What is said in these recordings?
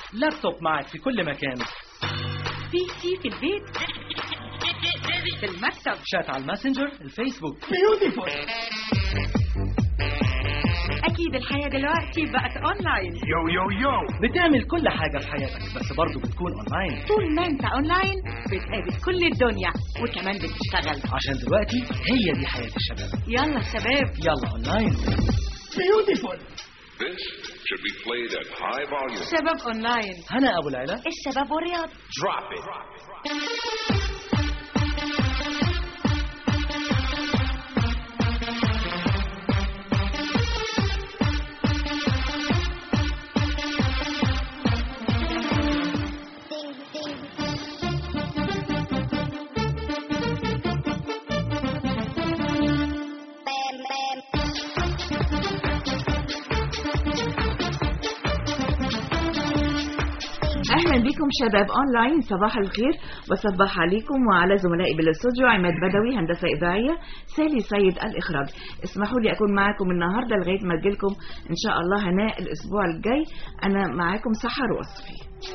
لابتوب معك في كل مكان بي سي في البيت في المكتب شات على الماسنجر الفيسبوك اكيد الحياه دلوقتي بقت اونلاين يو يو يو بتعمل كل حاجة في حياتك بس برضه بتكون اونلاين طول ما انت اونلاين بتقابل كل الدنيا وكمان بتشتغل عشان دلوقتي هي دي حياة الشباب يلا شباب يلا اونلاين This should be played at high volume. شباب اونلاين هنا ابو العلا الشباب والرياض Drop it. اهلا بكم شباب اونلاين صباح الخير وصباح عليكم وعلى زملائي بالاستوديو عماد بدوي هندسه اذاعيه سالي سيد الاخراج اسمحوا لي اكون معكم النهارده لغايه ما اجيلكم ان شاء الله هناء الاسبوع الجاي انا معاكم سحر وصفي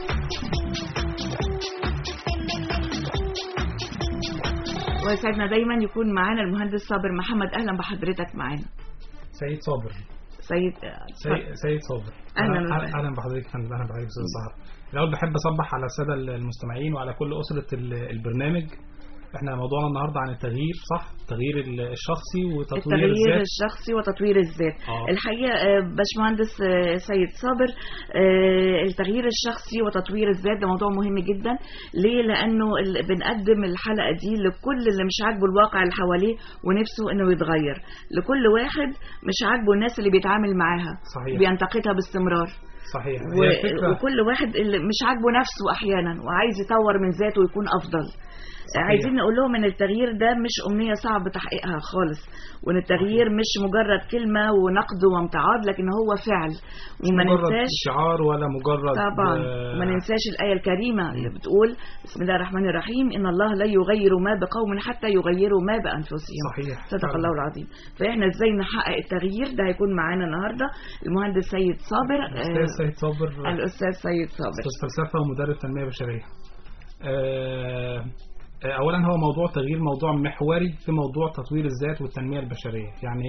ويسعدنا دايما يكون معانا المهندس صابر محمد اهلا بحضرتك معانا سيد صابر سيد سيد, سيد صابر أهلاً أهلا وسهلاً. اهلا بحضرتك يا فندم اهلا بحضرتك استاذ سهر الاول بحب اصبح على الساده المستمعين وعلى كل اسره ال- البرنامج احنا موضوعنا النهارده عن التغيير صح التغيير ال- الشخصي وتطوير التغيير الذات الشخصي وتطوير الذات آه. الحقيقه آه، باشمهندس آه، سيد صابر آه، التغيير الشخصي وتطوير الذات ده موضوع مهم جدا ليه لانه ال- بنقدم الحلقه دي لكل اللي مش عاجبه الواقع اللي حواليه ونفسه انه يتغير لكل واحد مش عاجبه الناس اللي بيتعامل معاها صحيح. بينتقدها باستمرار صحيح و... هي الفكره وكل واحد اللي مش عاجبه نفسه احيانا وعايز يطور من ذاته ويكون افضل صحيح. عايزين نقول لهم ان التغيير ده مش امنيه صعب تحقيقها خالص وان التغيير مش مجرد كلمه ونقد وامتعاض لكن هو فعل وما مجرد ننساش شعار ولا مجرد طبعا آه، ما ننساش الآية الكريمة اللي بتقول بسم الله الرحمن الرحيم إن الله لا يغير ما بقوم حتى يغيروا ما بأنفسهم صحيح صدق فعلا. الله العظيم فإحنا إزاي نحقق التغيير ده هيكون معانا النهاردة المهندس سيد صابر الاستاذ آه، سيد صابر الأستاذ سيد صابر استاذ فلسفه ومدرب تنميه بشريه آه، آه، اولا هو موضوع تغيير موضوع محوري في موضوع تطوير الذات والتنميه البشريه يعني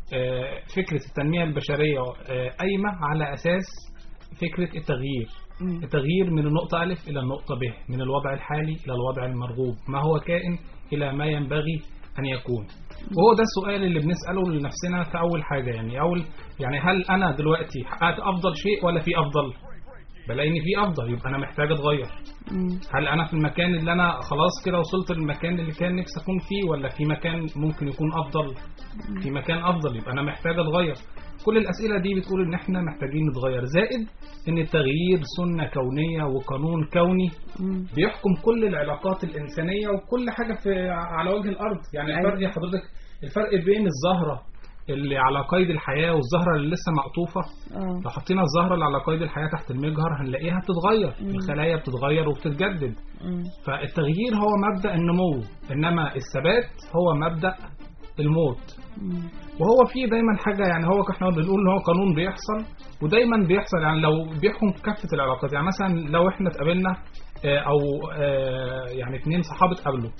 آه، فكره التنميه البشريه آه، قايمه على اساس فكره التغيير مم. التغيير من النقطة ألف إلى النقطة ب من الوضع الحالي إلى الوضع المرغوب ما هو كائن إلى ما ينبغي أن يكون وهو ده السؤال اللي بنسأله لنفسنا في أول حاجة يعني أول يعني هل أنا دلوقتي حققت أفضل شيء ولا في أفضل بلاقي إن في أفضل يبقى أنا محتاج أتغير مم. هل أنا في المكان اللي أنا خلاص كده وصلت للمكان اللي كان نفسي أكون فيه ولا في مكان ممكن يكون أفضل في مكان أفضل يبقى أنا محتاج أتغير كل الأسئلة دي بتقول إن إحنا محتاجين نتغير زائد إن التغيير سنة كونية وقانون كوني مم. بيحكم كل العلاقات الإنسانية وكل حاجة في على وجه الأرض يعني أيوة. الفرق يا حضرتك الفرق بين الزهرة اللي على قيد الحياة والزهرة اللي لسه مقطوفة آه. لو حطينا الزهرة اللي على قيد الحياة تحت المجهر هنلاقيها بتتغير مم. الخلايا بتتغير وبتتجدد مم. فالتغيير هو مبدأ النمو إنما الثبات هو مبدأ الموت مم. وهو في دايما حاجه يعني هو احنا بنقول ان هو قانون بيحصل ودايما بيحصل يعني لو بيحكم كافه العلاقات يعني مثلا لو احنا اتقابلنا آه، او آه، يعني اتنين صحاب اتقابلوا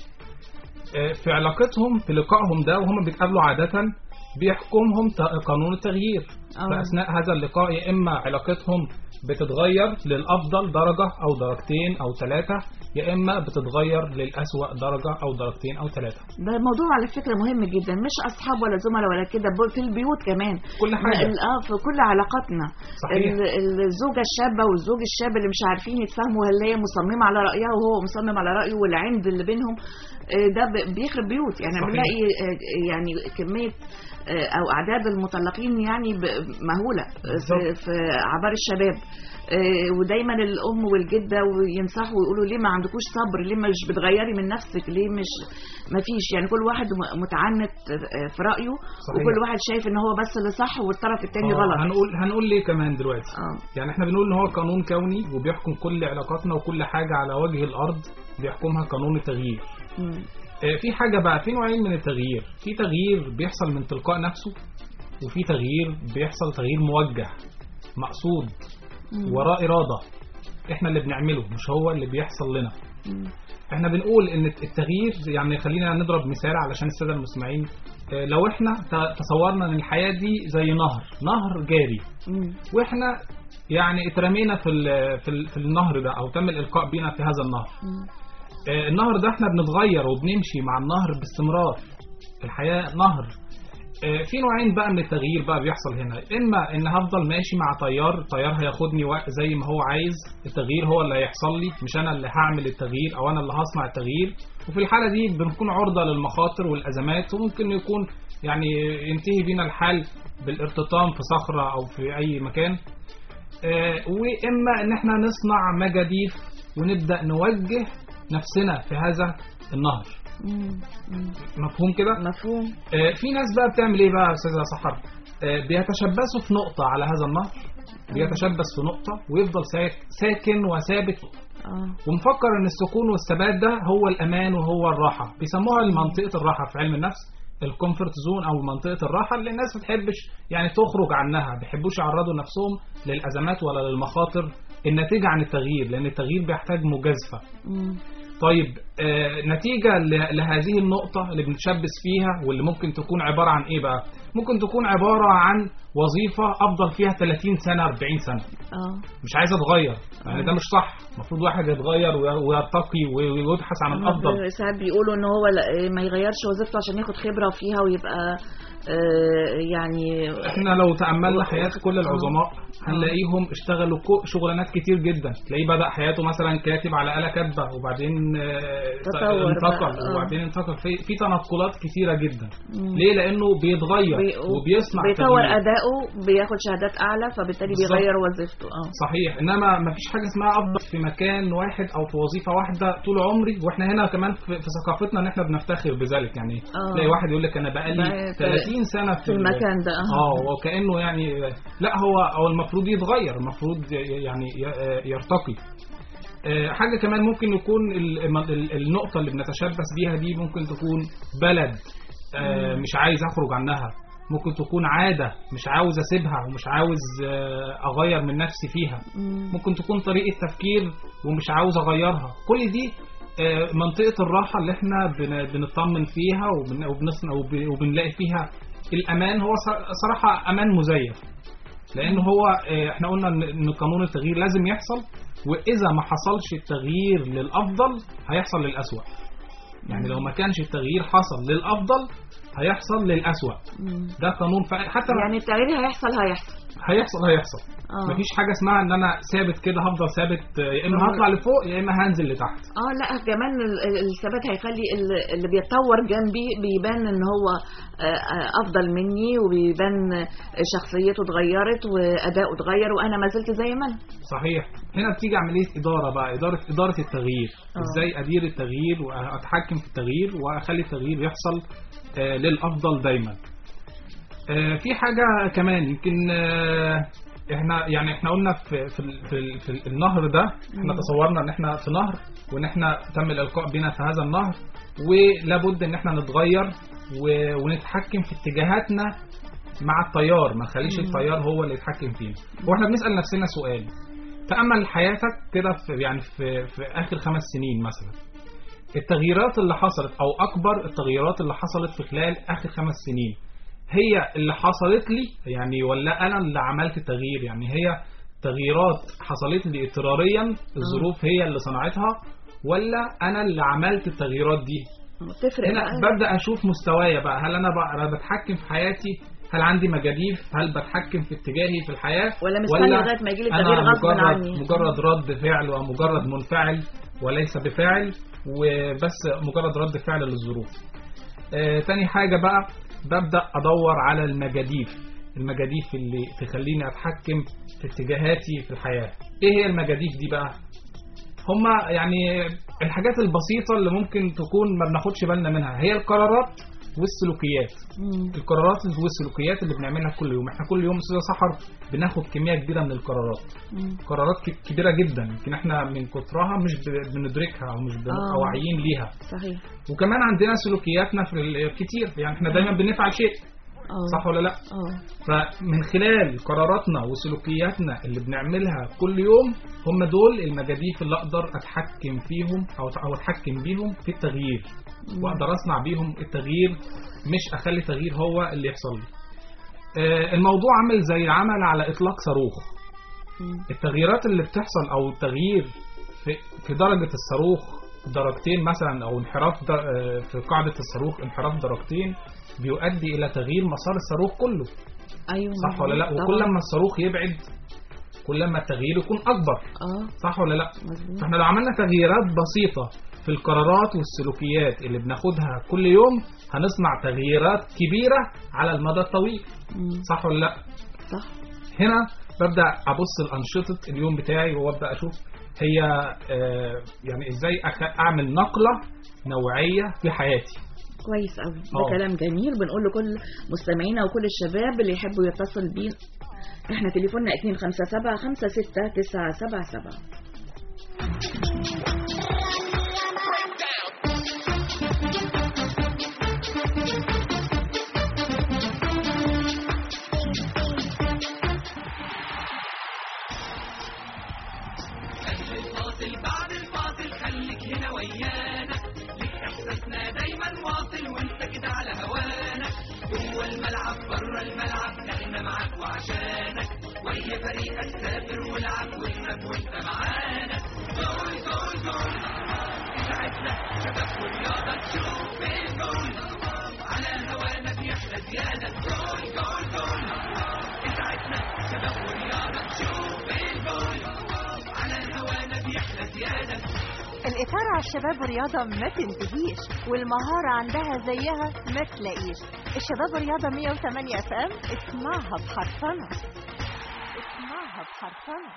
آه، في علاقتهم في لقائهم ده وهم بيتقابلوا عاده بيحكمهم ت- قانون التغيير آه. في اثناء هذا اللقاء يا اما علاقتهم بتتغير للافضل درجه او درجتين او ثلاثه يا اما بتتغير للاسوأ درجه او درجتين او ثلاثه ده الموضوع على فكرة مهم جدا مش أصحاب ولا زملاء ولا كده ب- في البيوت كمان كل حاجة. ال- اه في كل علاقاتنا صحيح. ال- الزوجة الشابة والزوج الشاب اللي مش عارفين يتفاهموا هل هي مصممة على رأيها وهو مصمم على رأيه والعند اللي بينهم آه، ده ب- بيخرب بيوت يعني صحيح. بنلاقي آه، يعني كمية آه، أو أعداد المطلقين يعني ب- مهولة آه، في, بالظبط. في عبار الشباب آه، ودايما الام والجده وينصحوا ويقولوا ليه ما عندكوش صبر ليه مش بتغيري من نفسك ليه مش ما فيش يعني كل واحد م- متعنت آه، في رايه صحيح. وكل واحد شايف ان هو بس اللي صح والطرف التاني آه، غلط هنقول هنقول ليه كمان دلوقتي اه يعني احنا بنقول ان هو قانون كوني وبيحكم كل علاقاتنا وكل حاجه على وجه الارض بيحكمها قانون التغيير مم. آه، في حاجه بقى في نوعين من التغيير في تغيير بيحصل من تلقاء نفسه وفي تغيير بيحصل تغيير موجه مقصود مم. وراه اراده احنا اللي بنعمله مش هو اللي بيحصل لنا مم. احنا بنقول ان التغيير يعني خلينا نضرب مثال علشان الساده المستمعين اه، لو احنا ت- تصورنا ان الحياه دي زي نهر نهر جاري مم. واحنا يعني اترمينا في ال- في, ال- في النهر ده او تم الالقاء بينا في هذا النهر مم. آه، النهر ده احنا بنتغير وبنمشي مع النهر باستمرار الحياة نهر آه، في نوعين بقى من التغيير بقى بيحصل هنا اما ان هفضل ماشي مع طيار طيار هياخدني وق- زي ما هو عايز التغيير هو اللي هيحصل لي مش انا اللي هعمل التغيير او انا اللي هصنع التغيير وفي الحالة دي بنكون عرضة للمخاطر والازمات وممكن يكون يعني ينتهي بينا الحال بالارتطام في صخرة او في اي مكان آه، واما ان احنا نصنع مجاديف ونبدا نوجه نفسنا في هذا النهر مم. مم. مفهوم كده مفهوم آه، في ناس بقى بتعمل ايه بقى يا استاذه سحر آه، بيتشبثوا في نقطه على هذا النهر بيتشبث في نقطه ويفضل ساك- ساكن وثابت اه ومفكر ان السكون والثبات ده هو الامان وهو الراحه بيسموها منطقه الراحه في علم النفس الكومفورت زون او منطقه الراحه اللي الناس ما بتحبش يعني تخرج عنها ما بيحبوش يعرضوا نفسهم للازمات ولا للمخاطر الناتجه عن التغيير لان التغيير بيحتاج مجازفه مم. طيب آه نتيجة ل- لهذه النقطة اللي بنتشبث فيها واللي ممكن تكون عبارة عن إيه بقى؟ ممكن تكون عبارة عن وظيفة أفضل فيها 30 سنة 40 سنة اه مش عايز أتغير يعني ده مش صح المفروض واحد يتغير وي- ويرتقي وي- ويبحث عن الأفضل ساعات بيقولوا ان هو لا- ما يغيرش وظيفته عشان ياخد خبره فيها ويبقى آه، يعني احنا لو تأملنا حياة كل العظماء هنلاقيهم اشتغلوا كو- شغلانات كتير جدا تلاقيه بدأ حياته مثلا كاتب على آلة كاتبة وبعدين آه، تطور انتقل بقى، اه. وبعدين انتقل في, في تنقلات كتيرة جدا مم. ليه لأنه بيتغير بي- وبيصنع بيطور تغيير. اداؤه بياخد شهادات اعلى فبالتالي بالظبط. بيغير وظيفته اه صحيح انما ما فيش حاجه اسمها افضل في مكان واحد او في وظيفه واحده طول عمري واحنا هنا كمان في, في ثقافتنا ان احنا بنفتخر بذلك يعني اه. تلاقي واحد يقول لك انا بقالي بقى 30 سنه في, في المكان ده اه اه وكانه يعني لا هو هو المفروض يتغير المفروض ي- يعني ي- يرتقي آه، حاجه كمان ممكن يكون ال- ال- النقطه اللي بنتشبث بيها دي ممكن تكون بلد آه، مش عايز اخرج عنها ممكن تكون عاده مش عاوز اسيبها ومش عاوز آه، اغير من نفسي فيها مم. ممكن تكون طريقه تفكير ومش عاوز اغيرها كل دي آه، منطقه الراحه اللي احنا بن- بنطمن فيها وبن- وبنصنع وب- وبنلاقي فيها الامان هو ص- صراحه امان مزيف لان هو آه، احنا قلنا ان إن قانون التغيير لازم يحصل واذا ما حصلش التغيير للافضل هيحصل للاسوأ يعني لو ما كانش التغيير حصل للافضل هيحصل للاسوأ مم. ده قانون ف... حتى يعني التغيير هيحصل هيحصل هيحصل هيحصل اه مفيش حاجه اسمها ان انا ثابت كده هفضل ثابت آه، يا اما آه. هطلع لفوق يا اما هنزل لتحت اه لا كمان ال- ال- الثبات هيخلي ال- اللي بيتطور جنبي بيبان ان هو آه، آه، افضل مني وبيبان شخصيته اتغيرت واداؤه اتغير وانا ما زلت زي ما انا صحيح هنا بتيجي عمليه اداره بقى اداره اداره التغيير آه. ازاي ادير التغيير واتحكم في التغيير واخلي التغيير يحصل آه، للافضل دايما آه، في حاجه كمان يمكن آه، احنا يعني احنا قلنا في في ال- في, ال- في ال- النهر ده احنا تصورنا ان احنا في نهر وان احنا تم الالقاء بنا في هذا النهر ولابد ان احنا نتغير و- ونتحكم في اتجاهاتنا مع التيار ما نخليش التيار هو اللي يتحكم فينا واحنا بنسال نفسنا سؤال تامل حياتك كده في يعني في في اخر خمس سنين مثلا التغييرات اللي حصلت او اكبر التغييرات اللي حصلت في خلال اخر خمس سنين هي اللي حصلت لي يعني ولا انا اللي عملت التغيير يعني هي تغييرات حصلت لي اضطراريا الظروف هي اللي صنعتها ولا انا اللي عملت التغييرات دي تفرق هنا بقى ببدا اشوف مستوايا بقى هل انا بقى أنا بتحكم في حياتي هل عندي مجاديف هل بتحكم في اتجاهي في الحياه ولا مستني لغايه ما يجي لي التغيير أنا غصب مجرد عني مجرد رد فعل ومجرد منفعل وليس بفاعل وبس مجرد رد فعل للظروف آه تاني حاجة بقى ببدأ أدور على المجاديف المجاديف اللي تخليني أتحكم في اتجاهاتي في الحياة إيه هي المجاديف دي بقى هما يعني الحاجات البسيطة اللي ممكن تكون ما بناخدش بالنا منها هي القرارات والسلوكيات مم. القرارات والسلوكيات اللي بنعملها كل يوم احنا كل يوم استاذ سحر بناخد كميه كبيره من القرارات مم. قرارات ك- كبيره جدا يمكن احنا من كترها مش ب- بندركها او مش بنبقى آه. واعيين ليها صحيح وكمان عندنا سلوكياتنا في ال- كتير يعني احنا دايما بنفعل شيء اه صح ولا لا اه فمن خلال قراراتنا وسلوكياتنا اللي بنعملها كل يوم هم دول المجاديف اللي اقدر اتحكم فيهم او او اتحكم بيهم في التغيير واقدر اصنع بيهم التغيير مش اخلي التغيير هو اللي يحصل لي آه، الموضوع عامل زي العمل على اطلاق صاروخ مم. التغييرات اللي بتحصل او التغيير في في درجه الصاروخ درجتين مثلا او انحراف در- آه، في قاعده الصاروخ انحراف درجتين بيؤدي الى تغيير مسار الصاروخ كله ايوه صح ولا لا مظبوط. وكل طبعاً. ما الصاروخ يبعد كل ما التغيير يكون اكبر اه صح ولا لا مظبوط فاحنا لو عملنا تغييرات بسيطه في القرارات والسلوكيات اللي بناخدها كل يوم هنصنع تغييرات كبيره على المدى الطويل مم. صح ولا لا صح هنا ببدا ابص لانشطه اليوم بتاعي وابدا اشوف هي آه، يعني ازاي أخ- اعمل نقله نوعيه في حياتي كويس قوي آه. ده كلام جميل بنقول لكل مستمعينا وكل الشباب اللي يحبوا يتصل بينا احنا تليفوننا 257 56977 الإثارة على الشباب والرياضة ما تنتهيش والمهارة عندها زيها ما تلاقيش الشباب والرياضة 108 اف ام اسمعها بحرفنة اسمعها بحرفنة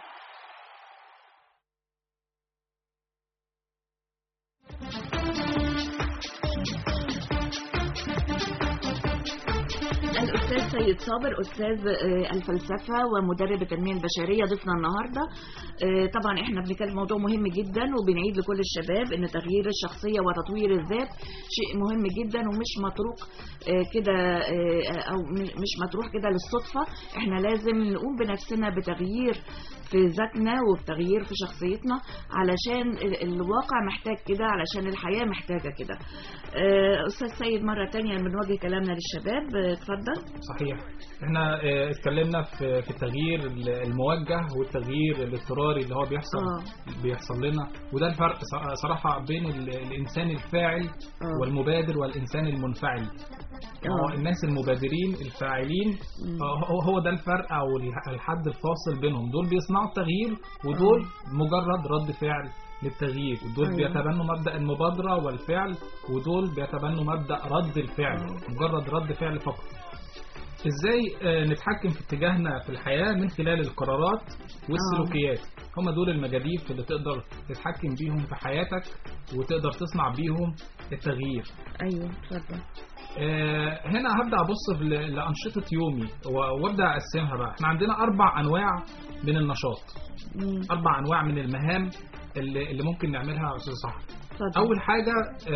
الأستاذ سيد صابر أستاذ آه، الفلسفة ومدرب التنمية البشرية ضيفنا النهاردة آه، طبعا احنا بنتكلم موضوع مهم جدا وبنعيد لكل الشباب ان تغيير الشخصية وتطوير الذات شيء مهم جدا ومش متروك آه، كده آه، او م- مش متروح كده للصدفة احنا لازم نقوم بنفسنا بتغيير في ذاتنا وبتغيير في شخصيتنا علشان ال- الواقع محتاج كده علشان الحياة محتاجة كده آه، أستاذ سيد مرة تانية بنوجه كلامنا للشباب آه، اتفضل صحيح احنا اه، اتكلمنا في في التغيير الموجه والتغيير الاضطراري اللي هو بيحصل آه. بيحصل لنا وده الفرق ص- صراحه بين ال- الانسان الفاعل آه. والمبادر والانسان المنفعل هو آه. الناس المبادرين الفاعلين مم. آه، هو هو ده الفرق او ال- الحد الفاصل بينهم دول بيصنعوا التغيير ودول مجرد رد فعل للتغيير ودول أيوة. بيتبنوا مبدا المبادره والفعل ودول بيتبنوا مبدا رد الفعل آه. مجرد رد فعل فقط ازاي آه، نتحكم في اتجاهنا في الحياة من خلال القرارات والسلوكيات هم دول المجاديف اللي تقدر تتحكم بيهم في حياتك وتقدر تصنع بيهم التغيير ايوه اتفضل آه، هنا هبدأ أبص في ل- لأنشطة يومي و- وأبدأ أقسمها بقى احنا عندنا أربع أنواع من النشاط مم. أربع أنواع من المهام اللي, اللي ممكن نعملها يا أستاذ صاحبي اتفضل اول حاجه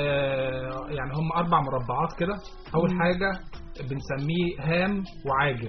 آه، يعني هم اربع مربعات كده اول مم. حاجه بنسميه هام وعاجل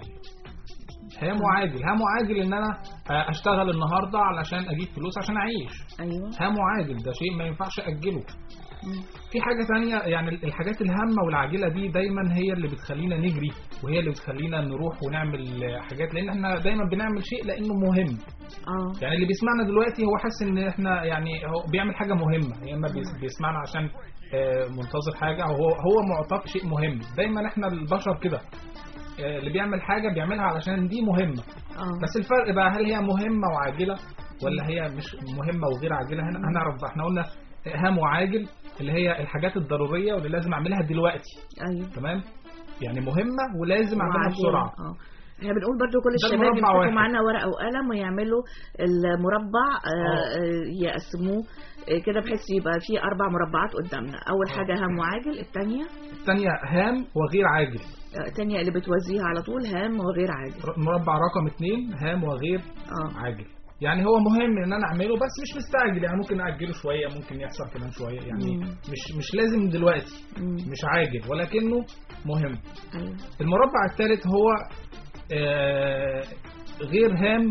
هام وعاجل هام وعاجل ان انا آه، اشتغل النهارده علشان اجيب فلوس عشان اعيش ايوه هام وعاجل ده شيء ما ينفعش اجله مم. في حاجه ثانيه يعني الحاجات الهامه والعاجله دي دايما هي اللي بتخلينا نجري وهي اللي بتخلينا نروح ونعمل آه، حاجات لان احنا دايما بنعمل شيء لانه مهم اه يعني اللي بيسمعنا دلوقتي هو حاسس ان احنا يعني هو بيعمل حاجه مهمه يا اما بيس- بيسمعنا عشان آه، منتظر حاجه او هو هو معطاك شيء مهم دايما احنا البشر كده آه، اللي بيعمل حاجه بيعملها علشان دي مهمه اه بس الفرق بقى هل هي مهمه وعاجله ولا هي مش مهمه وغير عاجله هنا هنعرف بقى احنا قلنا هام وعاجل اللي هي الحاجات الضروريه واللي لازم اعملها دلوقتي ايوه تمام يعني مهمه ولازم اعملها وعاجلة. بسرعه اه احنا بنقول برضو كل ده الشباب المربع يمسكوا واحد. معانا ورقه وقلم ويعملوا المربع آه، آه. آه، يقسموه آه، كده بحيث يبقى في اربع مربعات قدامنا اول آه. حاجه هام وعاجل الثانيه الثانيه هام وغير عاجل الثانيه اللي بتوازيها على طول هام وغير عاجل مربع رقم اثنين هام وغير اه عاجل يعني هو مهم ان انا اعمله بس مش مستعجل يعني ممكن اجله شويه ممكن يحصل كمان شويه يعني مم. مش مش لازم دلوقتي مم. مش عاجل ولكنه مهم ايوه المربع الثالث هو آه، غير هام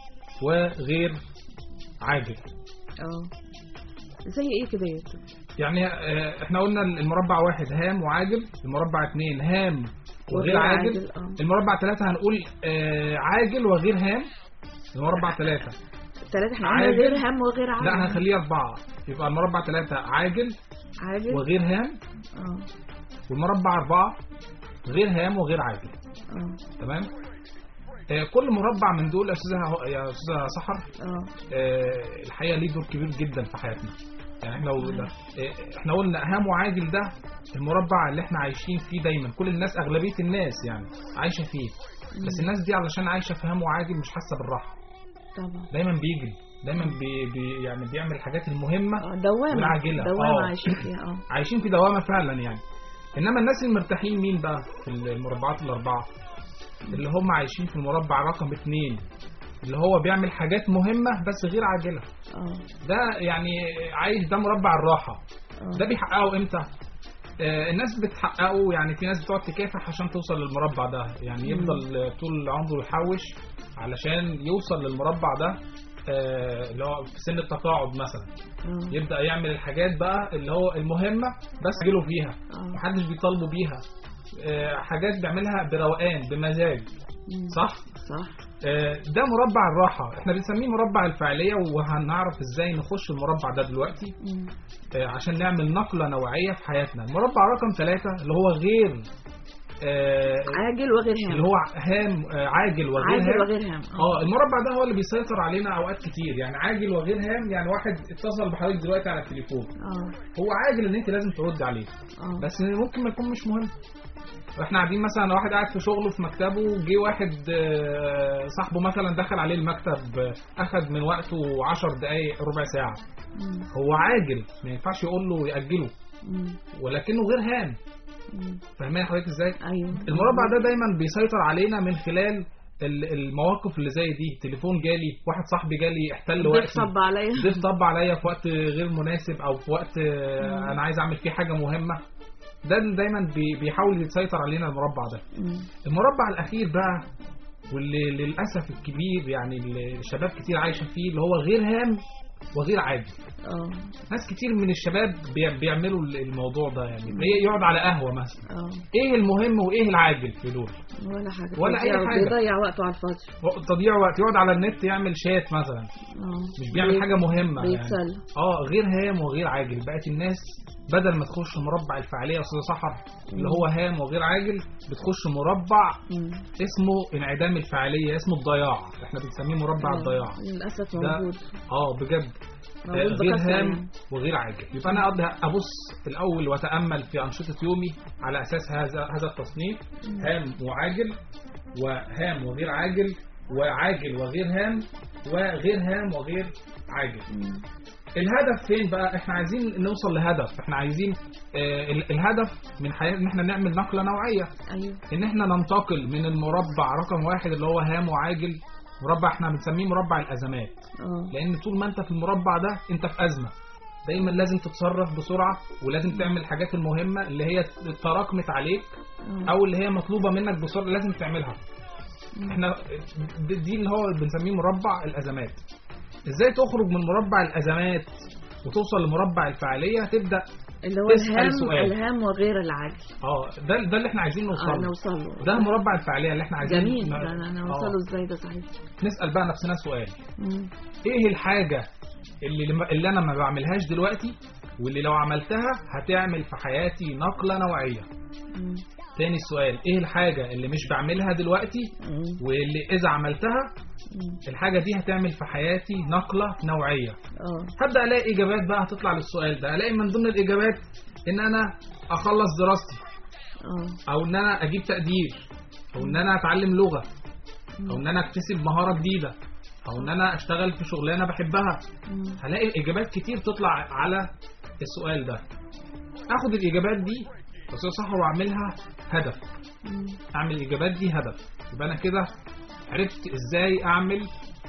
وغير عاجل اه زي ايه كده يا يوسف؟ يعني آه، احنا قلنا المربع واحد هام وعاجل المربع اثنين هام وغير وغير عاجل عاجل، آه. المربع ثلاثة هنقول آه، عاجل وغير هام المربع ثلاثة ثلاثة احنا قلنا عاجل. غير هم وغير عاجل لا هنخليه أربعة يبقى المربع ثلاثة عاجل عاجل وغير هام اه والمربع أربعة غير هام وغير عاجل اه تمام آه، كل مربع من دول يا أستاذة يا أستاذة سحر اه آه، الحقيقه ليه دور كبير جدا في حياتنا يعني احنا لو آه، احنا قلنا هام وعاجل ده المربع اللي احنا عايشين فيه دايما كل الناس اغلبيه الناس يعني عايشه فيه بس الناس دي علشان عايشه في هام وعاجل مش حاسه بالراحه طبعا دايما بيجري دايما بي بي يعني بيعمل الحاجات المهمه اه دوامة والعاجلة. دوامة آه. عايشين فيها اه عايشين في دوامه فعلا يعني انما الناس المرتاحين مين بقى في المربعات الاربعه اللي هم عايشين في المربع رقم اتنين اللي هو بيعمل حاجات مهمه بس غير عاجله اه ده يعني عايش ده مربع الراحة اه ده بيحققه امتى آه الناس بتحققه يعني في ناس بتقعد تكافح عشان توصل للمربع ده يعني يفضل آه، طول عمره يحوش علشان يوصل للمربع ده آه، اللي هو في سن التقاعد مثلا اه يبدأ يعمل الحاجات بقى اللي هو المهمة بس يجيله فيها اه محدش بيطالبه بيها آه، حاجات بيعملها بروقان بمزاج مم. صح؟ صح آه، ده مربع الراحة احنا بنسميه مربع الفعالية وهنعرف ازاي نخش المربع ده دلوقتي مم. آه، عشان نعمل نقلة نوعية في حياتنا المربع رقم ثلاثة اللي هو غير آه، عاجل وغير هام اللي هو هام آه، عاجل وغير عاجل هام وغير هام اه المربع ده هو اللي بيسيطر علينا اوقات كتير يعني عاجل وغير هام يعني واحد اتصل بحضرتك دلوقتي على التليفون اه هو عاجل ان انت لازم ترد عليه اه بس ممكن ما يكون مش مهم احنا قاعدين مثلا واحد قاعد في شغله في مكتبه جه واحد آه، صاحبه مثلا دخل عليه المكتب آه، اخد من وقته 10 دقايق ربع ساعه مم. هو عاجل ما ينفعش يقول له ياجله مم. ولكنه غير هام مم. فاهمين حضرتك ازاي ايوه المربع ده دايما بيسيطر علينا من خلال ال- المواقف اللي زي دي تليفون جالي واحد صاحبي جالي احتل وقتي بيتصب عليا ضيف طب عليا في وقت غير مناسب او في وقت آه، انا عايز اعمل فيه حاجه مهمه ده اللي دايما بي- بيحاول يسيطر علينا المربع ده مم. المربع الاخير بقى واللي للاسف الكبير يعني اللي الشباب كتير عايشه فيه اللي هو غير هام وغير عاجل اه ناس كتير من الشباب بي- بيعملوا الموضوع ده يعني هي يقعد على قهوه مثلا اه ايه المهم وايه العاجل في دول ولا حاجة ولا أي بيضيع- حاجة. بيضيع وقته على الفاضي تضييع وقت يقعد على النت يعمل شات مثلا اه مش بيعمل بي- حاجه مهمه يعني بيتسلى اه غير هام وغير عاجل بقت الناس بدل ما تخش مربع الفعاليه يا استاذ سحر اللي هو هام وغير عاجل بتخش مربع مم. اسمه انعدام الفعاليه اسمه الضياع احنا بنسميه مربع آه، الضياع للأسف ده موجود اه بجد آه، موجود غير بكثرة هام يعني. وغير عاجل يبقى انا اقضي ابص الاول واتامل في انشطه يومي على اساس هذا هذا التصنيف هام وعاجل وهام وغير عاجل وعاجل وغير هام وغير هام وغير عاجل مم. الهدف فين بقى احنا عايزين نوصل لهدف احنا عايزين آه ال- الهدف من حياتنا ان احنا نعمل نقله نوعيه ايوه ان احنا ننتقل من المربع رقم واحد اللي هو هام وعاجل مربع احنا بنسميه مربع الازمات اه لان طول ما انت في المربع ده انت في ازمه دايما لازم تتصرف بسرعه ولازم تعمل الحاجات المهمه اللي هي تراكمت عليك آه. او اللي هي مطلوبه منك بسرعه لازم تعملها احنا دي دي اللي هو بنسميه مربع الازمات ازاي تخرج من مربع الازمات وتوصل لمربع الفعاليه تبدا اللي هو تسأل الهام سؤال. الهام وغير العاجل اه ده ده اللي احنا عايزين نوصل اه له نوصل له ده مربع الفعاليه اللي احنا عايزين جميل ن- ده انا أنا آه. نوصله ازاي ده صحيح نسال بقى نفسنا سؤال مم. ايه الحاجه اللي لما- اللي انا ما بعملهاش دلوقتي واللي لو عملتها هتعمل في حياتي نقله نوعيه مم. تاني السؤال ايه الحاجه اللي مش بعملها دلوقتي مم. واللي اذا عملتها مم. الحاجه دي هتعمل في حياتي نقله نوعيه اه هبدا الاقي اجابات بقى هتطلع للسؤال ده الاقي من ضمن الاجابات ان انا اخلص دراستي اه او ان انا اجيب تقدير او ان انا اتعلم لغه او ان انا اكتسب مهاره جديده او ان انا اشتغل في شغلانه بحبها مم. هلاقي اجابات كتير تطلع على السؤال ده اخد الاجابات دي بس صح واعملها هدف مم. اعمل الاجابات دي هدف يبقى انا كده عرفت ازاي اعمل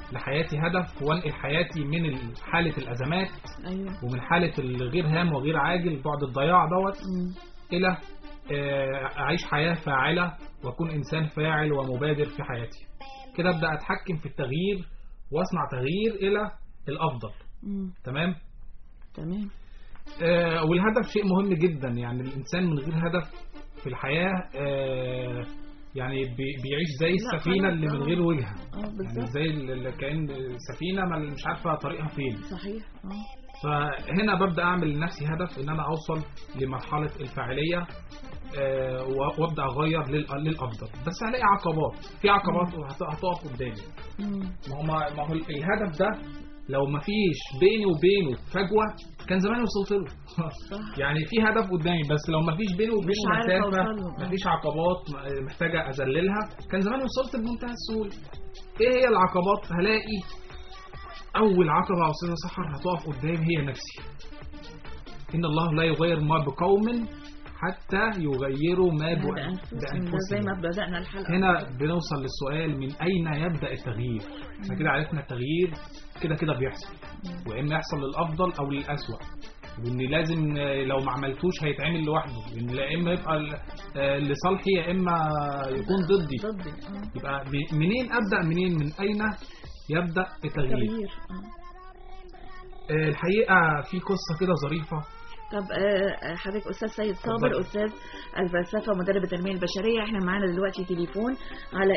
لحياتي هدف وانقل حياتي من حالة الأزمات ايوه ومن حالة الغير هام وغير عاجل بعد الضياع دوت مم. إلى آه، أعيش حياة فاعلة وأكون إنسان فاعل ومبادر في حياتي كده أبدأ أتحكم في التغيير وأصنع تغيير إلى الأفضل مم. تمام تمام آه، والهدف شيء مهم جدا يعني الإنسان من غير هدف في الحياة آه، يعني بي- بيعيش زي لا، السفينة خلاص، اللي من آه. غير وجهة اه يعني بالظبط زي اللي كأن سفينة ما مش عارفة طريقها فين صحيح اه فهنا ببدأ أعمل لنفسي هدف إن أنا أوصل لمرحلة الفاعلية آه، و- وأبدأ أغير لل- للأفضل بس هلاقي عقبات في عقبات هت- هتقف قدامي مم. ما هو ما هو الهدف ده لو ما فيش بيني وبينه فجوة كان زمان وصلت له صح يعني في هدف قدامي بس لو ما فيش بيني مش وبينه عارفة مسافة أوصل له. ما فيش عقبات م- محتاجة أذللها كان زمان وصلت بمنتهى السهولة إيه هي العقبات هلاقي أول عقبة يا أستاذة سحر هتقف قدامي هي نفسي إن الله لا يغير ما بقوم حتى يغيروا ما بأ- بأنفسهم ده زي ما بأنفسهم بدأنا الحلقة هنا بنوصل للسؤال من أين يبدأ التغيير احنا كده عرفنا التغيير كده كده بيحصل وإما يحصل للأفضل أو للأسوأ وإن لازم آه، لو ما عملتوش هيتعمل لوحده وإن لا إما يبقى ل- آه، لصالحي يا إما يكون ضدي ضدي اه يبقى ب- منين أبدأ منين من أين يبدأ التغيير تغيير اه آه، الحقيقة في قصة كده ظريفة طب آه، حضرتك استاذ سيد صابر اتفضل. استاذ الفلسفه ومدرب التنميه البشريه احنا معانا دلوقتي تليفون على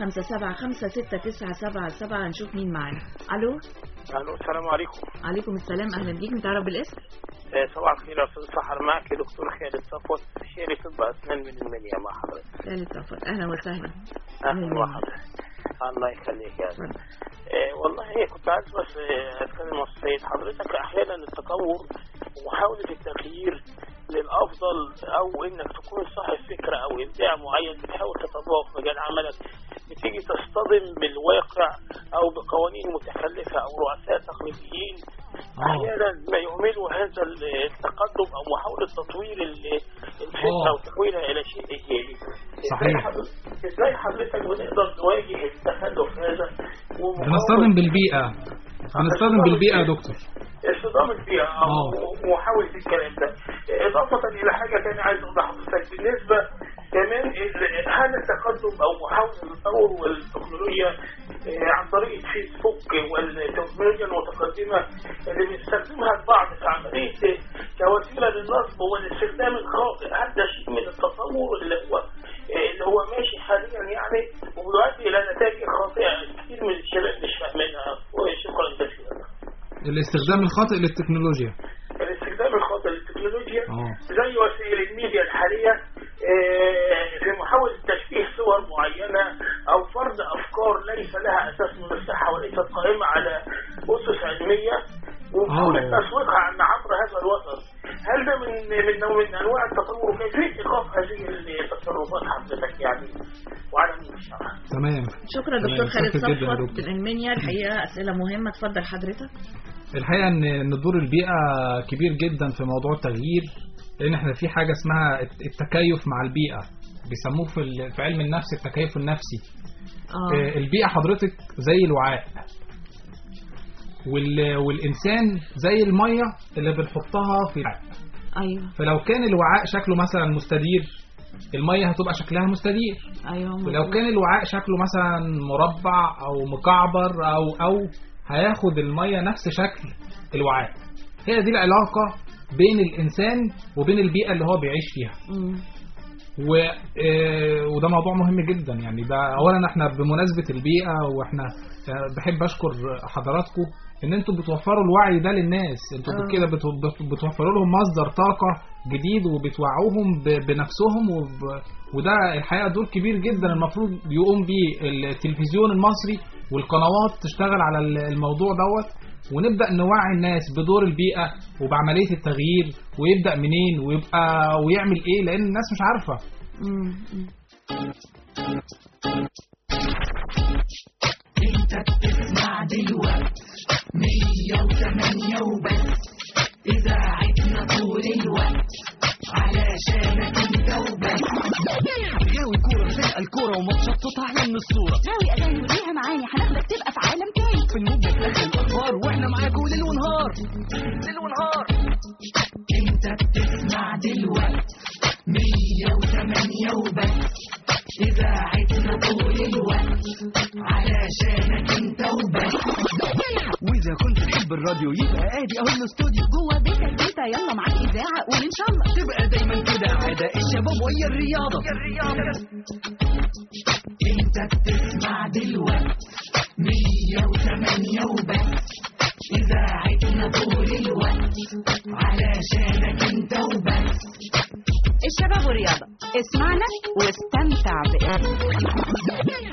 257 هنشوف مين معانا الو الو السلام عليكم عليكم السلام اهلا بيك نتعرف بالاسم آه، صباح الخير يا استاذ سحر معك دكتور خالد صفوت استشاري طب اسنان من المنيا مع حضرتك ثالث صفر اهلا وسهلا اهلا أهلاً. وحضرتك الله يخليك يا اتفضل. آه والله كنت عايز بس آه، اتكلم مع السيد حضرتك احيانا التطور ومحاوله التغيير للافضل او انك تكون صاحب فكره او ابداع معين بتحاول تطبقه في مجال عملك بتيجي تصطدم بالواقع او بقوانين متخلفه او رؤساء تقليديين احيانا ما يهملوا هذا التقدم او محاوله تطوير ال- الفكره آه. وتحويلها الى شيء ايجابي صحيح. إزاي حضرتك- ازاي حضرتك بنقدر نواجه التخلف هذا ومحاولة بنصطدم بالبيئة هنصطدم بالبيئة يا دكتور اصطدام البيئة آه. أو ومحاولة الكلام ده إضافة إلى حاجة تانية عايز أوضح لحضرتك بالنسبة كمان ال- هذا التقدم أو محاولة التطور والتكنولوجيا آه، عن طريق فيسبوك والتكنولوجيا المتقدمة اللي بيستخدمها البعض في عملية كوسيلة للنصب والاستخدام الخاطئ هذا شيء من التطور اللي هو آه، اللي هو ماشي حاليا يعني وبيؤدي إلى نتائج خاطئة كثير من الشباب مش فاهمينها وشكرا جزيلا الاستخدام الخاطئ للتكنولوجيا الاستخدام الخاطئ للتكنولوجيا اه زي وسائل الميديا الحالية آه، في محاولة تشبيه صور معينة أو فرض أفكار ليس لها أساس من الصحة وليست قائمة على أسس علمية ومحاولة آه. تسويقها عن عبر هذا الوسط هل ده من من نوع من أنواع التطور كيفية إيقاف هذه التصرفات حضرتك يعني وعدم المشاعر تمام شكرا تمام، دكتور خالد متشكر جدا يا صفوت دكتور. من المنيا الحقيقه اسئله مهمه اتفضل حضرتك الحقيقة ان ان دور البيئة كبير جدا في موضوع التغيير لان احنا في حاجة اسمها الت- التكيف مع البيئة بيسموه في ال- في علم النفس التكيف النفسي اه آه، البيئة حضرتك زي الوعاء وال- والإنسان زي المية اللي بنحطها في الوعاء ايوه فلو كان الوعاء شكله مثلا مستدير المية هتبقى شكلها مستدير ايوه ولو مظبوط. كان الوعاء شكله مثلا مربع أو مكعبر أو أو هياخد المية نفس شكل الوعاء هي دي العلاقة بين الإنسان وبين البيئة اللي هو بيعيش فيها مم. و... آه، وده موضوع مهم جدا يعني ده اولا احنا بمناسبه البيئه واحنا آه، بحب اشكر حضراتكم ان انتوا بتوفروا الوعي ده للناس انتوا آه. كده بتو- بت- بتوفروا لهم مصدر طاقه جديد وبتوعوهم ب- بنفسهم وب... وده الحقيقه دور كبير جدا المفروض يقوم بيه التلفزيون المصري والقنوات تشتغل على ال- الموضوع دوت ونبدا نوعي الناس بدور البيئه وبعمليه التغيير ويبدا منين ويبقى ويعمل ايه لان الناس مش عارفه مم. مم. غاوي كورة فرقة الكورة وماتشات تطلع من الصورة ناوي اغاني وليها معاني هناخدك تبقى في عالم تاني ونهار ليل ونهار انت بتسمع دلوقت مية وثمانية وبس إذاعتنا طول الوقت علشانك انت وبس واذا كنت تحب الراديو يبقى ادي اهو الاستوديو جوه بيتك انت يلا معاك اذاعه قول ان شاء الله تبقى دايما كده عادة الشباب ويا الرياضة انت بتسمع دلوقت مية وثمانية وبس إذاعتنا طول الوقت علشانك انت وبس الشباب والرياضه اسمعنا واستمتع بإذن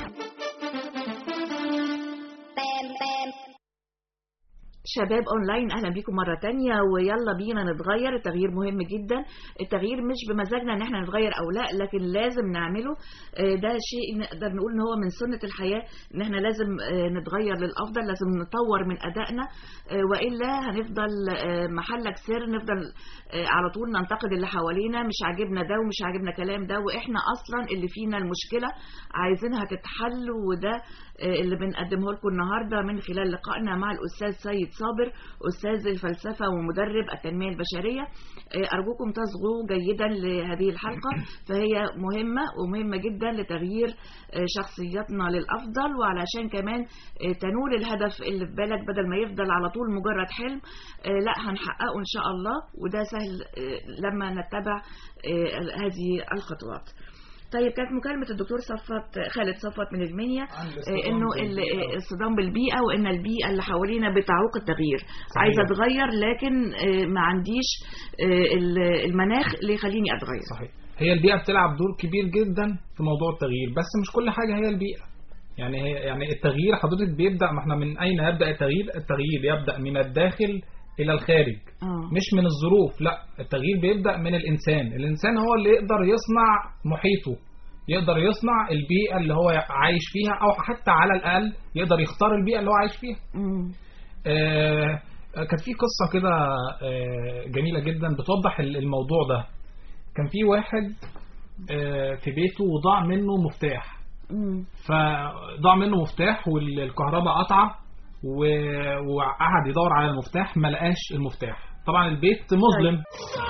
شباب اونلاين اهلا بيكم مره تانية ويلا بينا نتغير التغيير مهم جدا التغيير مش بمزاجنا ان احنا نتغير او لا لكن لازم نعمله آه، ده شيء نقدر نقول ان هو من سنه الحياه ان احنا لازم آه، نتغير للافضل لازم نطور من ادائنا آه، والا هنفضل آه، محلك سر نفضل آه، على طول ننتقد اللي حوالينا مش عاجبنا ده ومش عاجبنا كلام ده واحنا اصلا اللي فينا المشكله عايزينها تتحل وده آه، اللي بنقدمه لكم النهارده من خلال لقائنا مع الاستاذ سيد صابر استاذ الفلسفه ومدرب التنميه البشريه آه، ارجوكم تصغوا جيدا لهذه الحلقه فهي مهمه ومهمه جدا لتغيير آه، شخصيتنا للافضل وعلشان كمان آه، تنول الهدف اللي في بالك بدل ما يفضل على طول مجرد حلم آه، لا هنحققه ان شاء الله وده سهل آه، لما نتبع آه، هذه الخطوات طيب كانت مكالمة الدكتور صفت خالد صفت من المنيا عن آه، الاصطدام انه بالبيئة. ال- الصدام بالبيئة وان البيئة اللي حوالينا بتعوق التغيير صحيح. عايزة اتغير لكن آه، ما عنديش آه، ال- المناخ اللي يخليني اتغير صحيح هي البيئة بتلعب دور كبير جدا في موضوع التغيير بس مش كل حاجة هي البيئة يعني هي يعني التغيير حضرتك بيبدأ ما احنا من أين يبدأ التغيير؟ التغيير يبدأ من الداخل إلى الخارج اه مش من الظروف لا التغيير بيبدأ من الإنسان الإنسان هو اللي يقدر يصنع محيطه يقدر يصنع البيئة اللي هو عايش فيها أو حتى على الأقل يقدر يختار البيئة اللي هو عايش فيها مم. آه، كانت في قصة كده آه، جميلة جدا بتوضح ال- الموضوع ده كان في واحد آه، في بيته وضاع منه مفتاح مم. فضاع منه مفتاح والكهرباء قطعة و- وقعد يدور على المفتاح ما لقاش المفتاح طبعا البيت مظلم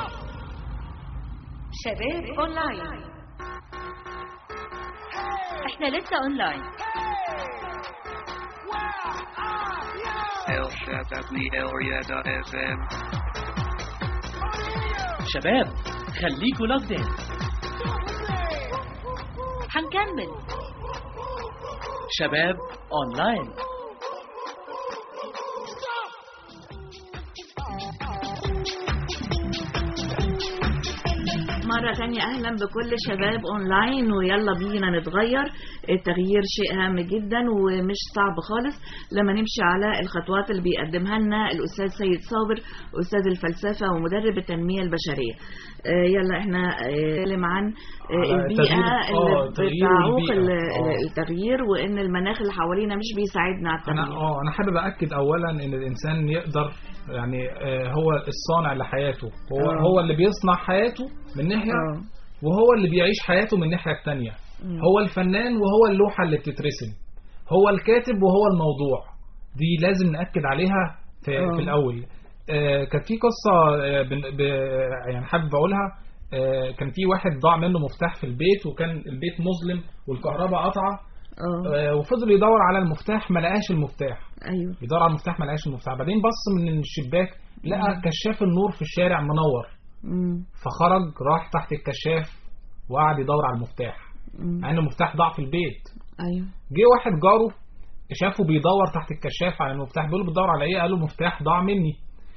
شباب اونلاين احنا لسه اونلاين شباب خليكوا لوكد ان هنكمل شباب اونلاين مرة تانية أهلا بكل شباب أونلاين ويلا بينا نتغير التغيير شيء هام جدا ومش صعب خالص لما نمشي على الخطوات اللي بيقدمها لنا الأستاذ سيد صابر أستاذ الفلسفة ومدرب التنمية البشرية آه، يلا احنا آه، نتكلم عن آه، على البيئة التغيير- اللي آه، التغيير بتعوق والبيئة. ال- آه. التغيير وإن المناخ اللي حوالينا مش بيساعدنا على انا التغيير اه انا حابب اكد اولا ان الانسان يقدر يعني آه، هو الصانع لحياته هو آه. هو اللي بيصنع حياته من ناحيه آه. وهو اللي بيعيش حياته من الناحيه الثانيه مم. هو الفنان وهو اللوحه اللي بتترسم هو الكاتب وهو الموضوع دي لازم ناكد عليها في, آه. في الاول آه، كانت في قصه آه، بن- ب- يعني حابب اقولها آه، كان في واحد ضاع منه مفتاح في البيت وكان البيت مظلم والكهرباء قطعه اه آه، وفضل يدور على المفتاح ما لقاش المفتاح أيوه بيدور على المفتاح ما لقاش المفتاح بعدين بص من الشباك لقى كشاف النور في الشارع منور مم. فخرج راح تحت الكشاف وقعد يدور على المفتاح مم. مع ان المفتاح ضاع في البيت أيوه جه واحد جاره شافه بيدور تحت الكشاف على المفتاح بيقول له بتدور على ايه قال له المفتاح ضاع مني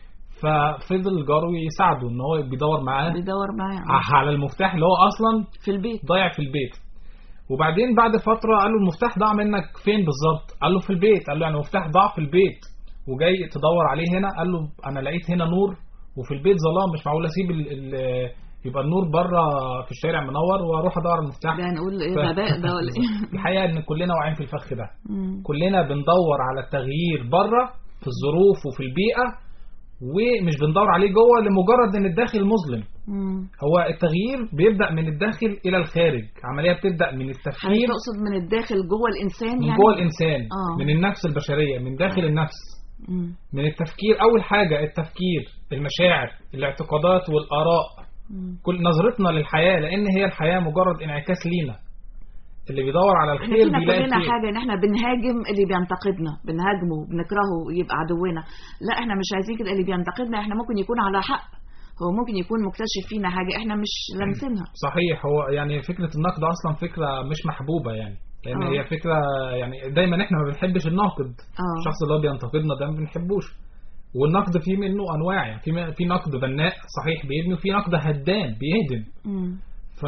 ففضل جاره يساعده ان هو بيدور معاه بيدور معايا على المفتاح اللي هو اصلا في البيت ضايع في البيت وبعدين بعد فترة قال له المفتاح ضاع منك فين بالظبط قال له في البيت قال له يعني المفتاح ضاع في البيت وجاي تدور عليه هنا قال له انا لقيت هنا نور وفي البيت ظلام مش معقول اسيب ال ال يبقى النور بره في الشارع منور واروح ادور على المفتاح ده هنقول ايه ف- غباء ده ولا ايه الحقيقة ان كلنا واقعين في الفخ ده مم. كلنا بندور على التغيير بره في الظروف وفي البيئة ومش بندور عليه جوه لمجرد ان الداخل مظلم مم. هو التغيير بيبدأ من الداخل إلى الخارج عملية بتبدأ من حضرتك التفكير تقصد من الداخل جوه الانسان من يعني جوه الإنسان آه. من النفس البشرية من داخل النفس مم. من التفكير اول حاجه التفكير المشاعر الاعتقادات والاراء مم. كل نظرتنا للحياه لان هي الحياه مجرد انعكاس لينا اللي بيدور على احنا الخير فينا بيلاقي كلنا الخير حاجه ان احنا بنهاجم اللي بينتقدنا بنهاجمه بنكرهه يبقى عدونا لا احنا مش عايزين كده اللي بينتقدنا احنا ممكن يكون على حق هو ممكن يكون مكتشف فينا حاجه احنا مش لامسينها صحيح هو يعني فكره النقد اصلا فكره مش محبوبه يعني لان آه. هي فكره يعني دايما احنا ما بنحبش الناقد اه الشخص اللي هو بينتقدنا ده ما بنحبوش والنقد فيه منه انواع يعني في في نقد بناء صحيح بيبني وفي نقد هدام بيهدم مم.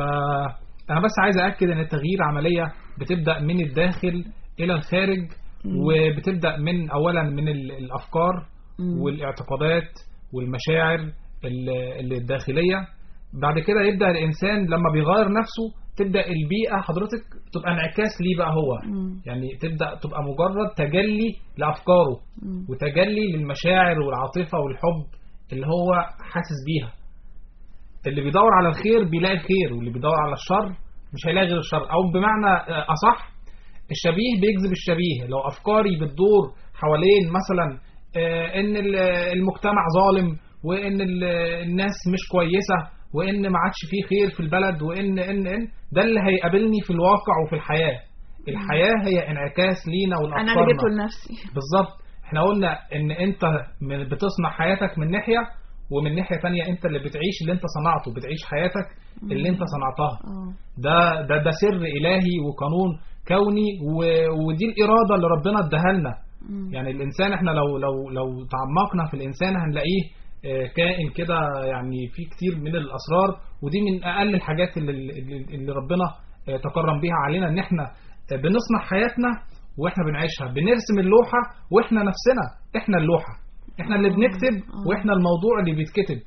فأنا بس عايز أأكد إن التغيير عملية بتبدأ من الداخل إلى الخارج مم. وبتبدأ من أولا من ال- الأفكار مم. والاعتقادات والمشاعر ال- ال- الداخلية بعد كده يبدأ الإنسان لما بيغير نفسه تبدأ البيئة حضرتك تبقى انعكاس ليه بقى هو مم. يعني تبدأ تبقى مجرد تجلي لأفكاره مم. وتجلي للمشاعر والعاطفة والحب اللي هو حاسس بيها اللي بيدور على الخير بيلاقي الخير واللي بيدور على الشر مش هيلاقي غير الشر او بمعنى آه، اصح الشبيه بيجذب الشبيه لو افكاري بتدور حوالين مثلا آه، ان ال- المجتمع ظالم وان ال- الناس مش كويسه وان ما عادش فيه خير في البلد وان ان ان ده اللي هيقابلني في الواقع وفي الحياه الحياه هي انعكاس لينا انا اللي ولافكارنا جبته لنفسي بالظبط احنا قلنا ان انت من- بتصنع حياتك من ناحية ومن ناحية تانية انت اللي بتعيش اللي انت صنعته بتعيش حياتك اللي انت صنعتها اه ده ده ده سر الهي وقانون كوني و- ودي الإرادة اللي ربنا اداها لنا مم. يعني الإنسان احنا لو لو لو تعمقنا في الإنسان هنلاقيه آه، كائن كده يعني فيه كتير من الأسرار ودي من أقل الحاجات اللي, اللي اللي ربنا آه، تكرم بيها علينا إن احنا آه، بنصنع حياتنا واحنا بنعيشها بنرسم اللوحة واحنا نفسنا احنا اللوحة احنا اللي بنكتب آه. واحنا الموضوع اللي بيتكتب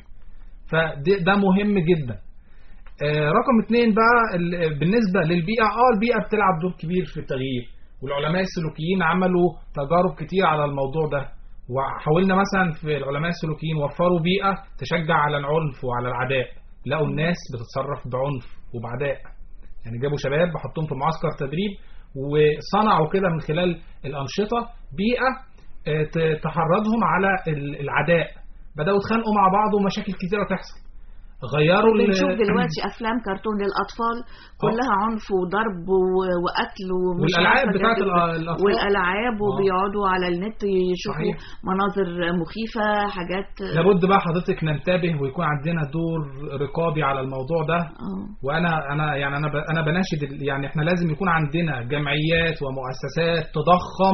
فده مهم جدا آه، رقم اتنين بقى ال- بالنسبة للبيئة اه البيئة بتلعب دور كبير في التغيير والعلماء السلوكيين عملوا تجارب كتير على الموضوع ده وحاولنا مثلا في العلماء السلوكيين وفروا بيئة تشجع على العنف وعلى العداء لقوا الناس بتتصرف بعنف وبعداء يعني جابوا شباب بحطهم في معسكر تدريب وصنعوا كده من خلال الأنشطة بيئة آه، ت- تحرضهم على ال- العداء بدأوا يتخانقوا مع بعض ومشاكل كتيرة تحصل غيروا ال- بنشوف دلوقتي افلام كرتون للاطفال كلها عنف وضرب و- وقتل ومش والألعاب عارفة بتاعت جد- الأ- الأطفال. والالعاب آه. وبيقعدوا على النت يشوفوا صحيح. مناظر مخيفه حاجات لابد بقى حضرتك ننتبه ويكون عندنا دور رقابي على الموضوع ده اه وانا انا يعني انا ب- انا بناشد ال- يعني احنا لازم يكون عندنا جمعيات ومؤسسات تضخم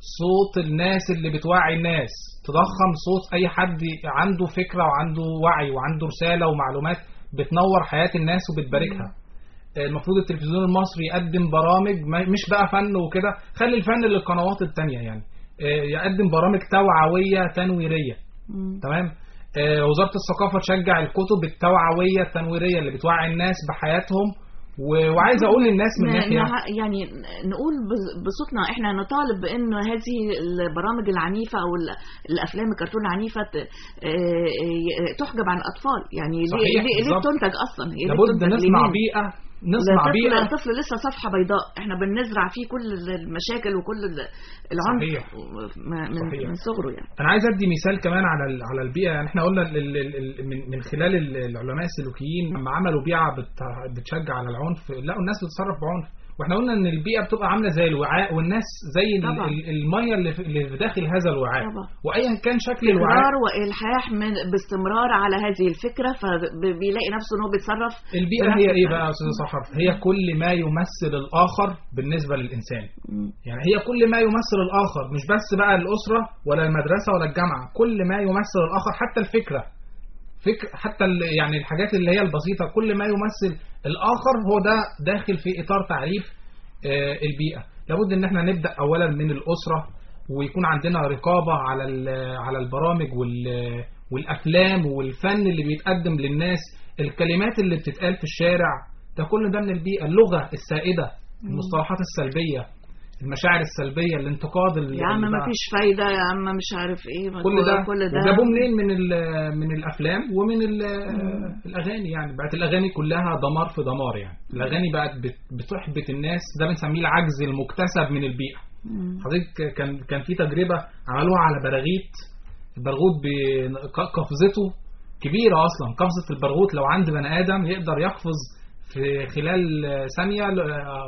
صوت الناس اللي بتوعي الناس تضخم صوت اي حد عنده فكره وعنده وعي وعنده رساله ومعلومات بتنور حياه الناس وبتباركها المفروض التلفزيون المصري يقدم برامج ما- مش بقى فن وكده خلي الفن للقنوات التانية يعني آه، يقدم برامج توعويه تنويريه مم. تمام آه، وزارة الثقافة تشجع الكتب التوعوية التنويرية اللي بتوعي الناس بحياتهم و- وعايز أقول للناس من ن- ناحية نع- يعني نقول بص- بصوتنا احنا نطالب بان هذه البرامج العنيفه او ال- الافلام الكرتون العنيفه ت- آه، آه، تحجب عن الاطفال يعني ليه صحيح، ليه, ليه بالظبط. تنتج اصلا هي ليه لابد بتنتج نصنع لمين؟ بيئة نصنع الطفل بيئة الطفل لسه صفحه بيضاء احنا بنزرع فيه كل المشاكل وكل ال- العنف صحيح. م- من, صحيح. من صغره يعني أنا عايز أدي مثال كمان على ال- على البيئة يعني إحنا قلنا ال- ال- ال- من من خلال ال- العلماء السلوكيين لما عملوا بيئة بت- بتشجع على العنف لقوا الناس بتتصرف بعنف واحنا قلنا ان البيئه بتبقى عامله زي الوعاء والناس زي ال- طبعا. ال- الميه اللي في اللي في داخل هذا الوعاء طبعا. وايا كان شكل الوعاء تكرار والحاح من باستمرار على هذه الفكره فبيلاقي نفسه ان هو بيتصرف البيئة بنفس هي ايه الطريقة. بقى يا استاذ سحر؟ هي كل ما يمثل الاخر بالنسبة للانسان. مم. يعني هي كل ما يمثل الاخر مش بس بقى الاسرة ولا المدرسة ولا الجامعة، كل ما يمثل الاخر حتى الفكرة. فكر حتى ال- يعني الحاجات اللي هي البسيطة كل ما يمثل الاخر هو ده داخل في اطار تعريف آه، البيئة. لابد ان احنا نبدأ اولا من الاسرة ويكون عندنا رقابة على ال- على البرامج وال والافلام والفن اللي بيتقدم للناس الكلمات اللي بتتقال في الشارع ده كل ده من البيئة اللغة السائدة المصطلحات السلبية المشاعر السلبية الانتقاد اللي يا عم اللي ما بقى- فيش فايده يا عم مش عارف ايه ما كل ده كل ده وجابوه منين من ال- من الافلام ومن ال- الاغاني يعني بقت الاغاني كلها دمار في دمار يعني الاغاني بقت بت- بتحبط الناس ده بنسميه العجز المكتسب من البيئة حضرتك كان كان في تجربه عملوها على براغيث البرغوث بقفزته كبيره اصلا قفزه البرغوث لو عند بني ادم يقدر يقفز في خلال ثانيه ل-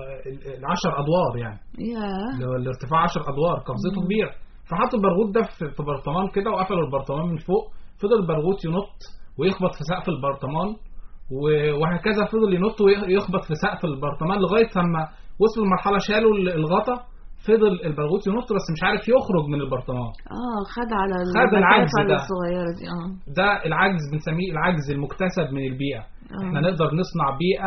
العشر ادوار يعني يا اللي هو الارتفاع 10 ادوار قفزته كبيره فحطوا البرغوث ده في في برطمان كده وقفلوا البرطمان من فوق فضل البرغوث ينط ويخبط في سقف البرطمان و- وهكذا فضل ينط ويخبط في سقف البرطمان لغايه لما وصلوا لمرحله شالوا ال- الغطا فضل البرغوث ينط بس مش عارف يخرج من البرطمان اه خد على خد العجز المسافة ده. الصغيرة دي اه ده العجز بنسميه العجز المكتسب من البيئة آه. احنا نقدر نصنع بيئة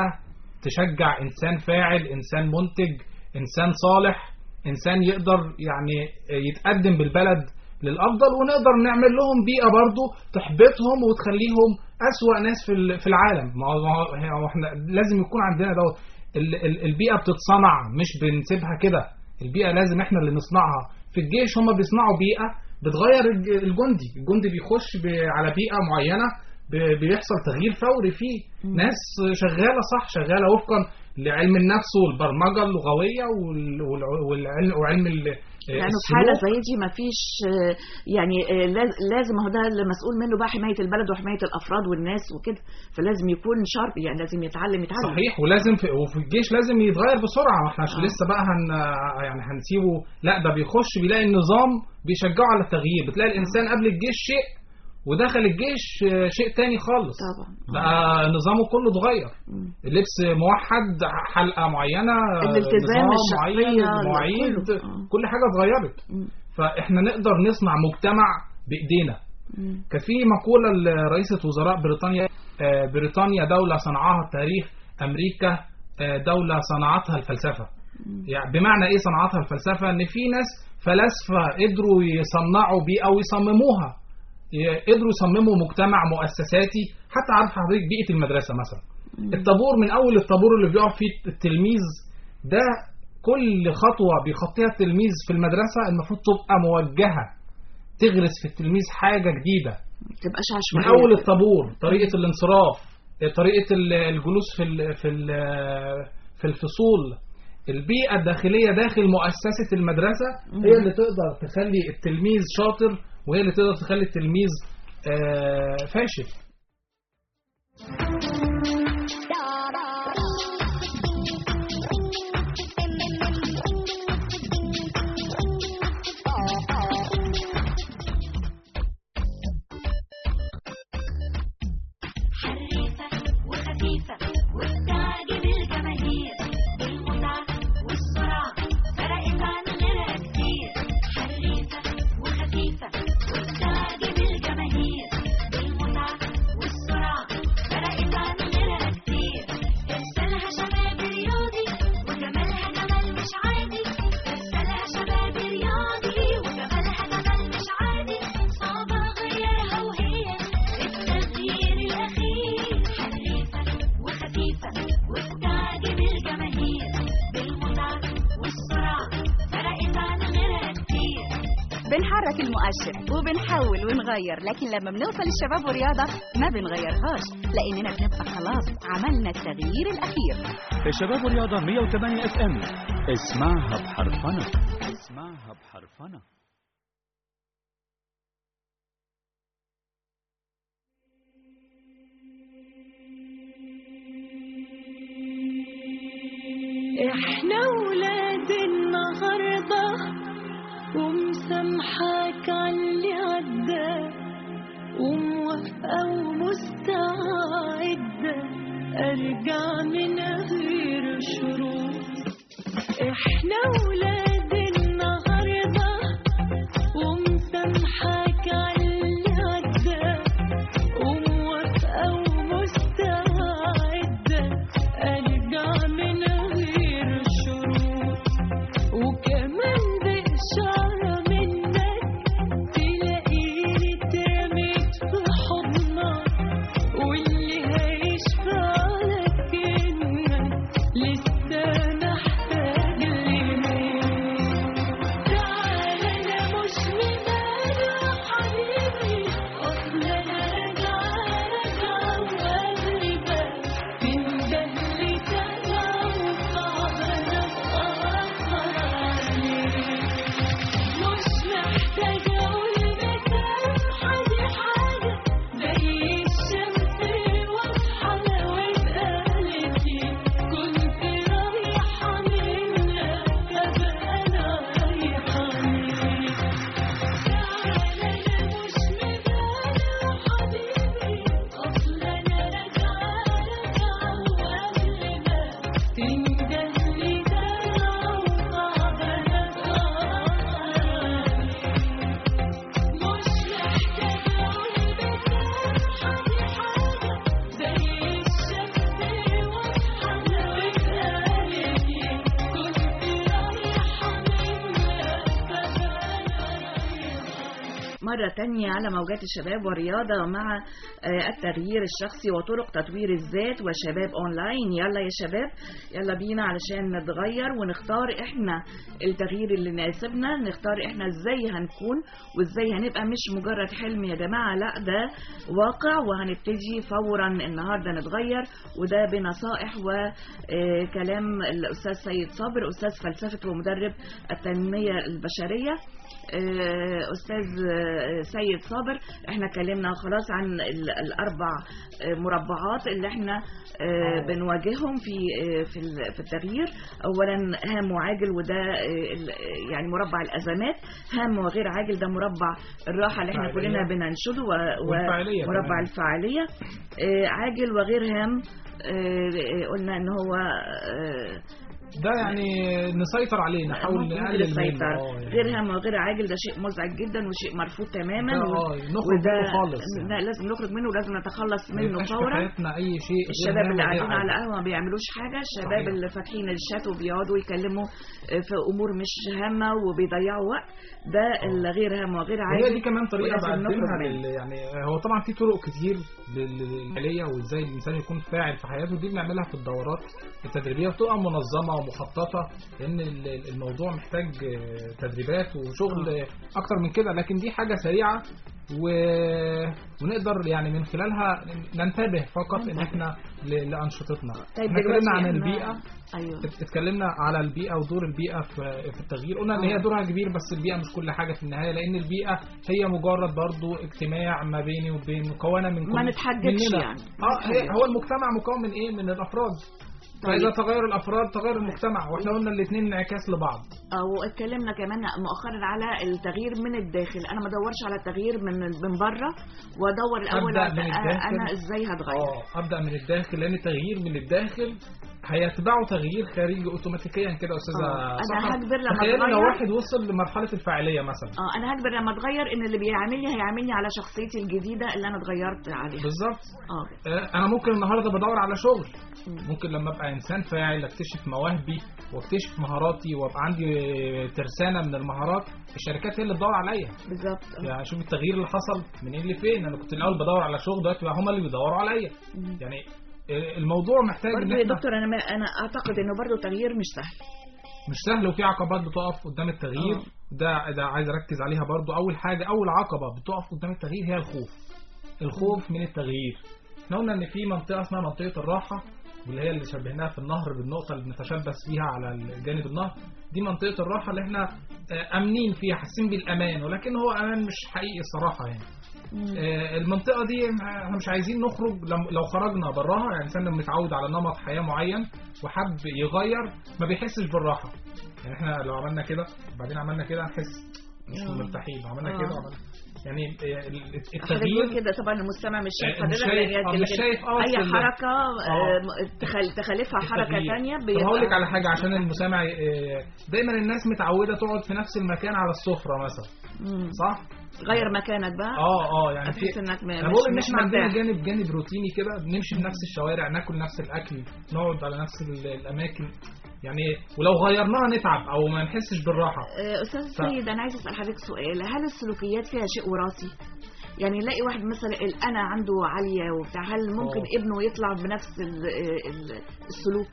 تشجع انسان فاعل انسان منتج انسان صالح انسان يقدر يعني يتقدم بالبلد للافضل ونقدر نعمل لهم بيئة برضو تحبطهم وتخليهم اسوأ ناس في ال- في العالم ما هو ما هو- هو احنا لازم يكون عندنا دوت ال- ال- البيئة بتتصنع مش بنسيبها كده البيئة لازم احنا اللي نصنعها في الجيش هم بيصنعوا بيئة بتغير الج- الجندي الجندي بيخش ب- على بيئة معينة ب- بيحصل تغيير فوري فيه ناس شغالة صح شغالة وفقا لعلم النفس والبرمجة اللغوية وال- والع- والعلم وعلم ال- يعني في حالة السلوك. زي دي مفيش آه، يعني آه، لاز- لازم هو ده المسؤول منه بقى حماية البلد وحماية الأفراد والناس وكده فلازم يكون شارب يعني لازم يتعلم يتعلم صحيح ولازم في وفي الجيش لازم يتغير بسرعه ما احنا مش آه. لسه بقى هن يعني هنسيبه لا ده بيخش بيلاقي النظام بيشجعه على التغيير بتلاقي الانسان قبل الجيش شيء ودخل الجيش آه، شيء تاني خالص طبعا بقى نظامه كله اتغير مم. اللبس موحد حلقه معينه الالتزام نظام الشخصية، معين مواعيد كله. آه. كل حاجه اتغيرت مم. فاحنا نقدر نصنع مجتمع بايدينا مم. كان في مقولة لرئيسة وزراء بريطانيا آه، بريطانيا دولة صنعها التاريخ أمريكا آه، دولة صنعتها الفلسفة يعني بمعنى إيه صنعتها الفلسفة إن في ناس فلاسفة قدروا يصنعوا بيه أو يصمموها ي- قدروا يصمموا مجتمع مؤسساتي حتى عارف حضرتك بيئة المدرسة مثلا الطابور من أول الطابور اللي بيقف فيه التلميذ ده كل خطوة بيخطيها التلميذ في المدرسة المفروض تبقى موجهة تغرس في التلميذ حاجة جديدة ما تبقاش من عشوائية اول الطابور طريقه الانصراف طريقه ال- الجلوس في ال- في ال- في الفصول البيئه الداخليه داخل مؤسسه المدرسه هي اللي تقدر تخلي التلميذ شاطر وهي اللي تقدر تخلي التلميذ آه، فاشل حريفة وخفيفة وبتعجب الجماهير بالمتعة والسرعة فرقت عن غيرها كتير حريفة وخفيفة وبتعجب الجماهير بالمتعة والسرعة فرقت عن غيرها كتير تمثالها شباب رياضي وجمالها جمال مش عادي تمثالها شباب رياضي وجمالها جمال مش عادي صعب اغيرها وهي التغيير الأخير حريفة وخفيفة وبتعجب الجماهير بالمتعة والسرعة فرقت عن غيرها كتير بنحرك المؤشر وبنحول ونغير لكن لما بنوصل الشباب ورياضة ما بنغيرهاش لأننا بنبقى خلاص عملنا التغيير الأخير الشباب رياضة 108 اف ام اسمعها بحرفنة اسمعها بحرفنة احنا ولاد النهاردة ومسامحاك عاللي عدى وموافقة ومستعدة ارجع من غير شروط احنا ولاد النهاردة ومسامحاك عاللي عدى وموافقة ومستعدة أرجع من غير شروط وكمان بإشارة منك تلاقيني اترميت في حضنك واللي هيشفع لك إنك لسه محتاج لمين مرة تانية على موجات الشباب والرياضة مع آه، التغيير الشخصي وطرق تطوير الذات وشباب أونلاين يلا يا شباب يلا بينا علشان نتغير ونختار إحنا التغيير اللي يناسبنا نختار إحنا إزاي هنكون وإزاي هنبقى مش مجرد حلم يا جماعة لا ده واقع وهنبتدي فورا النهاردة نتغير وده بنصائح وكلام الأستاذ سيد صابر أستاذ فلسفة ومدرب التنمية البشرية آه، استاذ آه، سيد صابر احنا اتكلمنا خلاص عن ال- الاربع آه، مربعات اللي احنا آه، بنواجههم في آه، في ال- في التغيير اولا هام وعاجل وده آه، ال- يعني مربع الازمات هام وغير عاجل ده مربع الراحه اللي احنا الفاعلية. كلنا بننشده و- والفاعلية ومربع كمان. الفاعليه آه، عاجل وغير هام آه، آه، قلنا ان هو آه، ده يعني نسيطر عليه نحاول ممكن نقلل منه السيطرة آه، يعني. غير هم وغير عاجل ده شيء مزعج جدا وشيء مرفوض تماما ده و- آه، نخرج منه خالص يعني. لا لازم نخرج منه ولازم نتخلص ما منه يبقاش في فورا حياتنا اي شيء غير الشباب هام اللي وغير قاعدين على عاجل. قهوه ما بيعملوش حاجه الشباب صحيح. اللي فاتحين الشات وبيقعدوا يكلموا في امور مش هامه وبيضيعوا وقت ده اللي غير هم وغير عاجل وهي دي كمان طريقه ولازم نخرج بقدمها منه. لل يعني هو طبعا في طرق كتير للعمليه وازاي الانسان يكون فاعل في حياته دي بنعملها في الدورات التدريبيه بتبقى منظمه ومخططه لان ال- الموضوع محتاج آه، تدريبات وشغل آه، اكتر من كده لكن دي حاجه سريعه و... ونقدر يعني من خلالها ننتبه فقط ان احنا ل... لانشطتنا طيب احنا دلوقتي اتكلمنا عن إحنا- البيئه ايوه ات- اتكلمنا على البيئة ودور البيئة في في التغيير قلنا ان هي دورها كبير بس البيئة مش كل حاجة في النهاية لان البيئة هي مجرد برضو اجتماع ما بيني وبين مكونة من كل ما نتحججش مننا. يعني. اه هي نتحجج. هو المجتمع مكون من ايه من الافراد فاذا تغير الافراد تغير المجتمع واحنا قلنا الاثنين انعكاس لبعض او اتكلمنا كمان مؤخرا على التغيير من الداخل انا ما ادورش على التغيير من من بره وادور الاول أبدأ على من الداخل. انا ازاي هتغير اه ابدا من الداخل لان التغيير من الداخل هيتبعه تغيير خارجي اوتوماتيكيا كده يا استاذه آه. أنا سحر. هجبر لما تخيلي لو أتغير. واحد وصل لمرحله الفاعليه مثلا اه انا هجبر لما اتغير ان اللي بيعاملني هيعاملني على شخصيتي الجديده اللي انا اتغيرت عليها بالظبط اه آه، انا ممكن النهارده بدور على شغل ممكن لما ابقى انسان فاعل اكتشف مواهبي واكتشف مهاراتي وابقى عندي آه، ترسانه من المهارات الشركات هي اللي تدور عليا بالظبط يعني شوف التغيير اللي حصل من ايه لفين انا كنت الاول بدور على شغل دلوقتي بقى هم اللي بيدوروا عليا يعني آه، الموضوع محتاج ان برضه يا احنا دكتور انا ما انا اعتقد انه برضه التغيير مش سهل مش سهل وفي عقبات بتقف قدام التغيير آه. ده ده عايز اركز عليها برضو اول حاجه اول عقبه بتقف قدام التغيير هي الخوف الخوف من التغيير احنا قلنا ان في منطقه اسمها منطقه الراحه واللي هي اللي شبهناها في النهر بالنقطه اللي بنتشبث فيها على جانب النهر دي منطقه الراحه اللي احنا آه، امنين فيها حاسين بالامان ولكن هو امان مش حقيقي الصراحه يعني آه، المنطقه دي احنا مش عايزين نخرج لم- لو خرجنا براها يعني الانسان لما متعود على نمط حياه معين وحب يغير ما بيحسش بالراحه يعني احنا لو عملنا كده وبعدين عملنا كده هنحس مش آه. مرتاحين عملنا آه. كده وعملنا يعني آه، ال- حضرتك التغيير بتقول كده طبعا المستمع مش شايف آه، مش حضرتك شايف- لكن- آه، مش لكن شايف آه، اي في ال- حركه آه. آه، تخل- تخالفها حركه التغيير. ثانيه طب هقول لك على حاجه عشان المستمع آه، دايما الناس متعوده تقعد في نفس المكان على السفره مثلا صح؟ غير مكانك بقى اه اه يعني في هتحس انك م- انا مش بقول ان مش احنا عندنا مرتاح. جانب جانب روتيني كده بنمشي في نفس الشوارع ناكل نفس الاكل نقعد على نفس ال- الاماكن يعني ولو غيرناها نتعب او ما نحسش بالراحه آه، استاذ ف- سيد انا عايز اسال حضرتك سؤال هل السلوكيات فيها شيء وراثي يعني نلاقي واحد مثلا الانا عنده عاليه وبتاع هل ممكن أوه. ابنه يطلع بنفس ال- ال- السلوك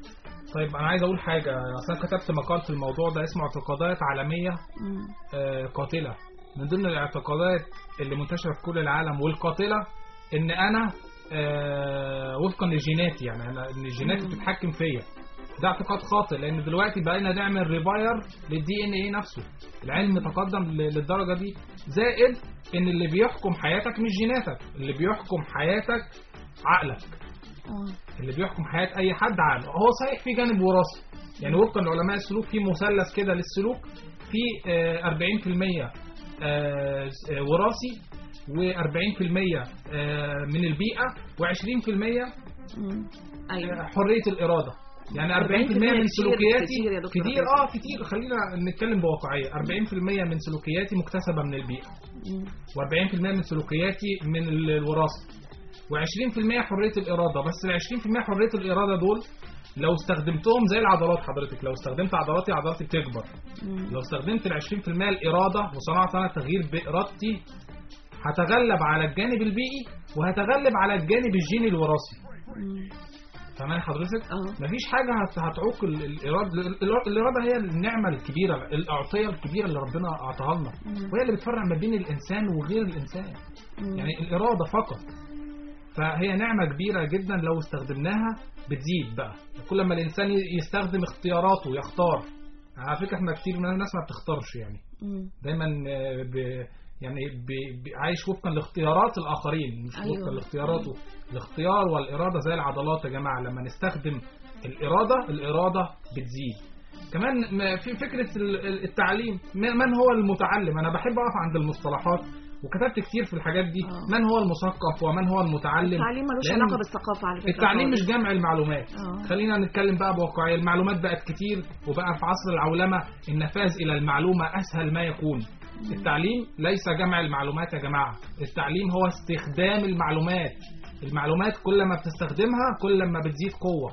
طيب انا عايز اقول حاجه اصل انا كتبت مقال في الموضوع ده اسمه اعتقادات عالميه مم. آه، قاتله من ضمن الاعتقادات اللي منتشره في كل العالم والقاتله ان انا آه، وفقا لجيناتي يعني انا ان جيناتي بتتحكم فيا ده اعتقاد خاطئ لان دلوقتي بقينا نعمل ريباير للدي ان ايه نفسه العلم تقدم ل- للدرجه دي زائد ان اللي بيحكم حياتك مش جيناتك اللي بيحكم حياتك عقلك اللي بيحكم حياه اي حد عقله هو صحيح في جانب وراثي يعني وفقا لعلماء السلوك في مثلث كده للسلوك في آه، 40% آه، آه، وراثي و40% من البيئه و20% ايوه حريه الاراده يعني 40% 40% من كتير- سلوكياتي كتير يا دكتور كتير عبد اه كتير خلينا نتكلم بواقعيه 40% من سلوكياتي مكتسبه من البيئه و40% من سلوكياتي من ال- الوراثه و20% حريه الاراده بس ال 20% حريه الاراده دول لو استخدمتهم زي العضلات حضرتك لو استخدمت عضلاتي عضلاتي بتكبر لو استخدمت ال 20% الاراده وصنعت انا تغيير بارادتي هتغلب على الجانب البيئي وهتغلب على الجانب الجيني الوراثي فاهماني حضرتك؟ مفيش حاجه هت- هتعوق ال- الاراده ال- الاراده هي النعمه الكبيره الاعطيه الكبيره اللي ربنا اعطاها لنا وهي اللي بتفرق ما بين الانسان وغير الانسان يعني الاراده فقط فهي نعمه كبيره جدا لو استخدمناها بتزيد بقى كل ما الانسان ي- يستخدم اختياراته يختار على فكره احنا كتير من الناس ما بتختارش يعني دايما آه، ب يعني ب ب عايش وفقا لاختيارات الاخرين مش أيوة. وفقا لاختياراته الاختيار والاراده زي العضلات يا جماعه لما نستخدم الاراده الاراده بتزيد كمان م- في فكره ال- ال- التعليم م- من هو المتعلم انا بحب اقف عند المصطلحات وكتبت كتير في الحاجات دي من هو المثقف ومن هو المتعلم التعليم ملوش لأن علاقه بالثقافه على فكره التعليم خالص. مش جمع المعلومات آه. خلينا نتكلم بقى بواقعية المعلومات بقت كتير وبقى في عصر العولمة النفاذ إلى المعلومة أسهل ما يكون التعليم ليس جمع المعلومات يا جماعة التعليم هو استخدام المعلومات المعلومات كل ما بتستخدمها كل ما بتزيد قوة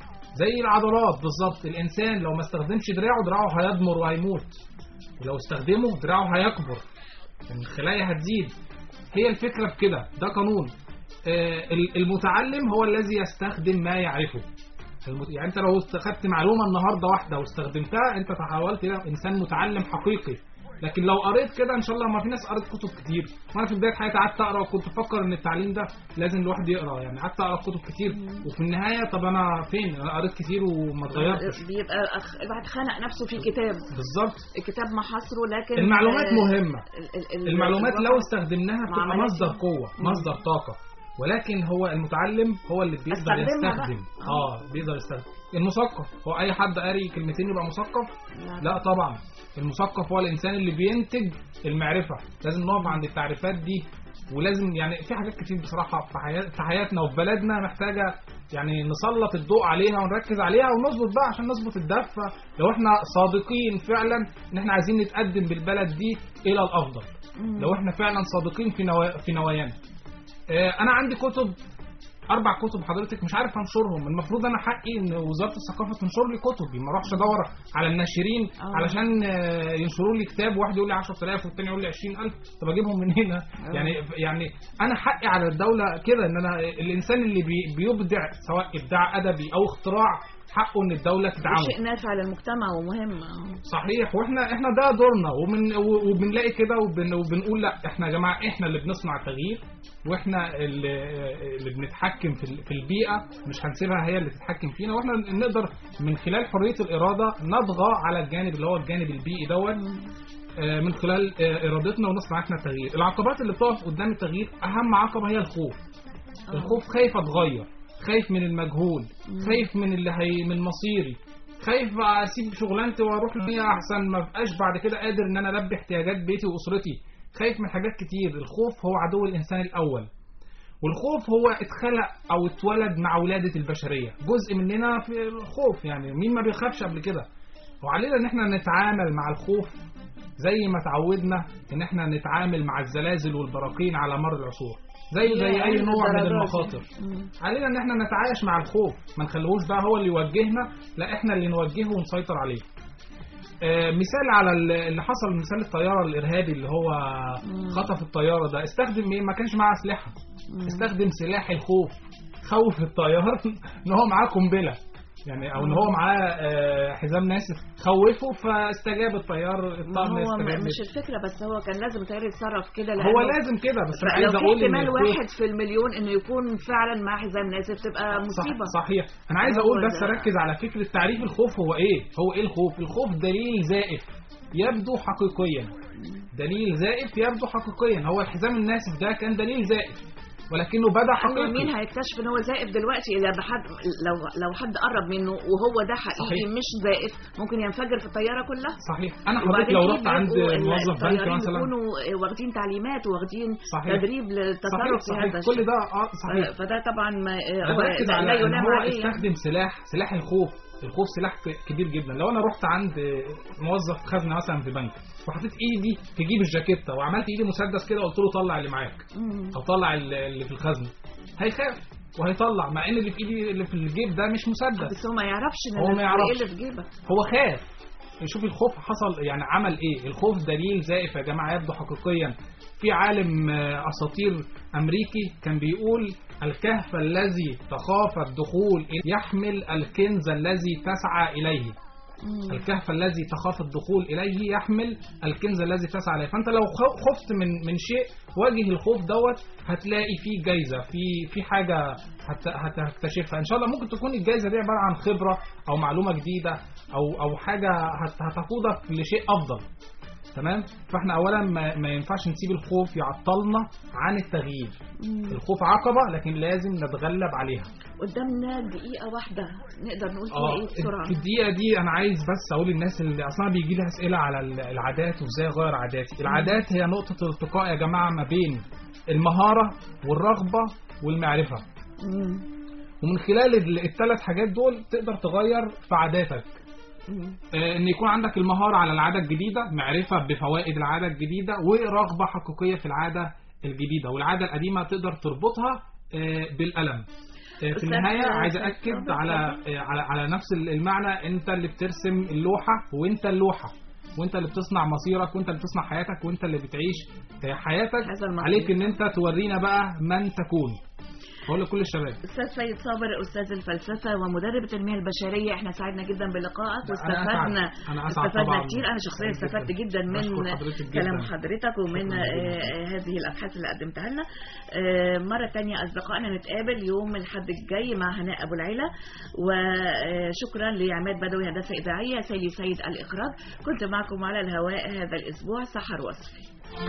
زي العضلات بالظبط الإنسان لو ما استخدمش دراعه دراعه هيضمر وهيموت ولو استخدمه دراعه هيكبر الخلايا هتزيد هي الفكرة في كده ده قانون آه، ال- المتعلم هو الذي يستخدم ما يعرفه المت- يعني انت لو استخدت معلومه النهارده واحده واستخدمتها انت تحولت الى انسان متعلم حقيقي لكن لو قريت كده ان شاء الله ما في ناس قريت كتب كتير وانا في بدايه حياتي قعدت اقرا وكنت بفكر ان التعليم ده لازم الواحد يقرا يعني قعدت اقرا كتب كتير وفي النهايه طب انا فين انا قريت كتير وما اتغيرتش بيبقى أخ... الواحد خنق نفسه في كتاب بالظبط الكتاب ما حصره لكن المعلومات آه، مهمه ال- ال- ال- المعلومات لو الواقع استخدمناها مع بتبقى عمليات مصدر فيه. قوة مم. مصدر طاقة ولكن هو المتعلم هو اللي بيقدر استخدمها يستخدم بقى. اه بيقدر يستخدم المثقف هو اي حد قاري كلمتين يبقى مثقف لا. لا طبعا المثقف هو الانسان اللي بينتج المعرفة لازم نقف عند التعريفات دي ولازم يعني في حاجات كتير بصراحة في, حياة في حياتنا وفي بلدنا محتاجة يعني نسلط الضوء عليها ونركز عليها ونظبط بقى عشان نظبط الدفة لو احنا صادقين فعلا ان احنا عايزين نتقدم بالبلد دي الى الافضل لو احنا فعلا صادقين في نوا... في نوايانا آه، انا عندي كتب اربع كتب حضرتك مش عارف انشرهم المفروض انا حقي ان وزاره الثقافه تنشر لي كتبي ما اروحش ادور على الناشرين آه. علشان آه، ينشروا لي كتاب واحد يقول لي 10000 والتاني يقول لي 20000 طب اجيبهم منين يعني يعني انا حقي على الدوله كده ان انا الانسان اللي بي بيبدع سواء ابداع ادبي او اختراع حقه ان الدوله تدعمه شيء نافع للمجتمع ومهم آه. صحيح واحنا احنا ده دورنا ومن و- وبنلاقي كده وبن وبنقول لا احنا يا جماعه احنا اللي بنصنع التغيير واحنا اللي, اللي بنتحكم في ال- في البيئه مش هنسيبها هي اللي تتحكم فينا واحنا نقدر من خلال حريه الاراده نطغى على الجانب اللي هو الجانب البيئي دوت آه، من خلال آه، ارادتنا ونصنع احنا التغيير العقبات اللي بتقف قدام التغيير اهم عقبه هي الخوف الخوف خايف اتغير خايف من المجهول خايف من اللي هي من مصيري خايف بقى اسيب شغلانتي واروح لدنيا احسن ما بقاش بعد كده قادر ان انا البي احتياجات بيتي واسرتي خايف من حاجات كتير الخوف هو عدو الانسان الاول والخوف هو اتخلق او اتولد مع ولاده البشريه جزء مننا في الخوف يعني مين ما بيخافش قبل كده وعلينا ان احنا نتعامل مع الخوف زي ما تعودنا ان احنا نتعامل مع الزلازل والبراكين على مر العصور زي زي اي أيوة نوع من الدرجات دي. المخاطر مم. علينا ان احنا نتعايش مع الخوف ما نخليهوش بقى هو اللي يوجهنا لا احنا اللي نوجهه ونسيطر عليه آه، مثال على ال- اللي حصل مثال الطياره الارهابي اللي هو خطف الطياره ده استخدم ايه ما كانش معاه اسلحه استخدم سلاح الخوف خوف الطيار ان هو معاه قنبله يعني او ان هو معاه آه، حزام ناسف خوفه فاستجاب الطيار ما الطقم هو استجاب م- له. مش الفكره بس هو كان لازم تقرير يتصرف كده هو لأنه لازم كده بس انا لو عايز في اقول ان احتمال الخوف- واحد في المليون انه يكون فعلا مع حزام ناسف تبقى مصيبه صح صحيح انا عايز هو اقول بس ده. اركز على فكره تعريف الخوف هو ايه هو ايه الخوف الخوف دليل زائف يبدو حقيقيا دليل زائف يبدو حقيقيا هو الحزام الناسف ده كان دليل زائف ولكنه بدا أما مين حقيقي هيكتشف ان هو زائف دلوقتي اذا بحد لو لو حد قرب منه وهو ده حقيقي صحيح. مش زائف ممكن ينفجر في الطياره كلها صحيح انا حضرتك وبعدين لو في رحت عند بيبقوا ال- موظف بنك الطيارين مثلا يكونوا واخدين تعليمات واخدين صحيح. تدريب صحيح للتصرف في صحيح هذا كل الشيء ده اه صحيح ف- فده طبعا ما انا هو بركز لا على لا ان يلام هو عليه يعني. استخدم سلاح سلاح الخوف الخوف سلاح ك- كبير جدا لو انا رحت عند موظف خزنه مثلا في بنك وحطيت ايدي في جيب الجاكيته وعملت ايدي مسدس كده قلت له طلع اللي معاك مم. او طلع ال- اللي في الخزنه هيخاف وهيطلع مع ان اللي في ايدي اللي في الجيب ده مش مسدس بس هو ما يعرفش ان هو ما الناس يعرفش. ايه اللي في جيبك هو خاف شوف الخوف حصل يعني عمل ايه الخوف دليل زائف يا جماعه يبدو حقيقيا في عالم آه، اساطير امريكي كان بيقول الكهف الذي تخاف الدخول إليه يحمل الكنز الذي تسعى اليه الكهف الذي تخاف الدخول اليه يحمل الكنز الذي تسعى اليه فانت لو خو- خفت من من شيء واجه الخوف دوت هتلاقي فيه جايزه في في حاجه هت- هتكتشفها ان شاء الله ممكن تكون الجايزه دي عباره عن خبره او معلومه جديده او او حاجه هت- هتقودك لشيء افضل تمام فاحنا اولا ما, ما ينفعش نسيب الخوف يعطلنا عن التغيير الخوف عقبه لكن لازم نتغلب عليها قدامنا دقيقة واحدة نقدر نقول فيها اه ايه بسرعة في الدقيقة دي أنا عايز بس أقول للناس اللي أصلا بيجي لي أسئلة على ال- العادات وإزاي أغير عاداتي، العادات هي نقطة التقاء يا جماعة ما بين المهارة والرغبة والمعرفة، مم. ومن خلال الثلاث حاجات دول تقدر تغير في عاداتك. مم. آه، ان يكون عندك المهاره على العاده الجديده معرفه بفوائد العاده الجديده ورغبه حقيقيه في العاده الجديده والعاده القديمه تقدر تربطها آه، بالالم آه، في أستاذ النهايه سعد عايز صابر، اكد على آه، على على نفس المعنى انت اللي بترسم اللوحه وانت اللوحه وانت اللي بتصنع مصيرك وانت اللي بتصنع حياتك وانت اللي بتعيش آه، حياتك هذا المصير. عليك ان انت تورينا بقى من تكون بقول لكل الشباب استاذ سيد صابر استاذ الفلسفه ومدرب التنميه البشريه احنا سعدنا جدا بلقائك واستفدنا أسعد. أنا أسعد استفدنا طبعاً. كتير انا شخصيا سعيد استفدت جداً. جدا من بشكر حضرتك جداً. كلام حضرتك ومن شكراً جداً. آه، هذه الابحاث اللي قدمتها لنا آه، مره تانية اصدقائنا نتقابل يوم الاحد الجاي مع هناء ابو العيله وشكرا لعماد بدوي هندسه اذاعيه سيدي سيد الاخراج كنت معكم على الهواء هذا الاسبوع سحر وصفي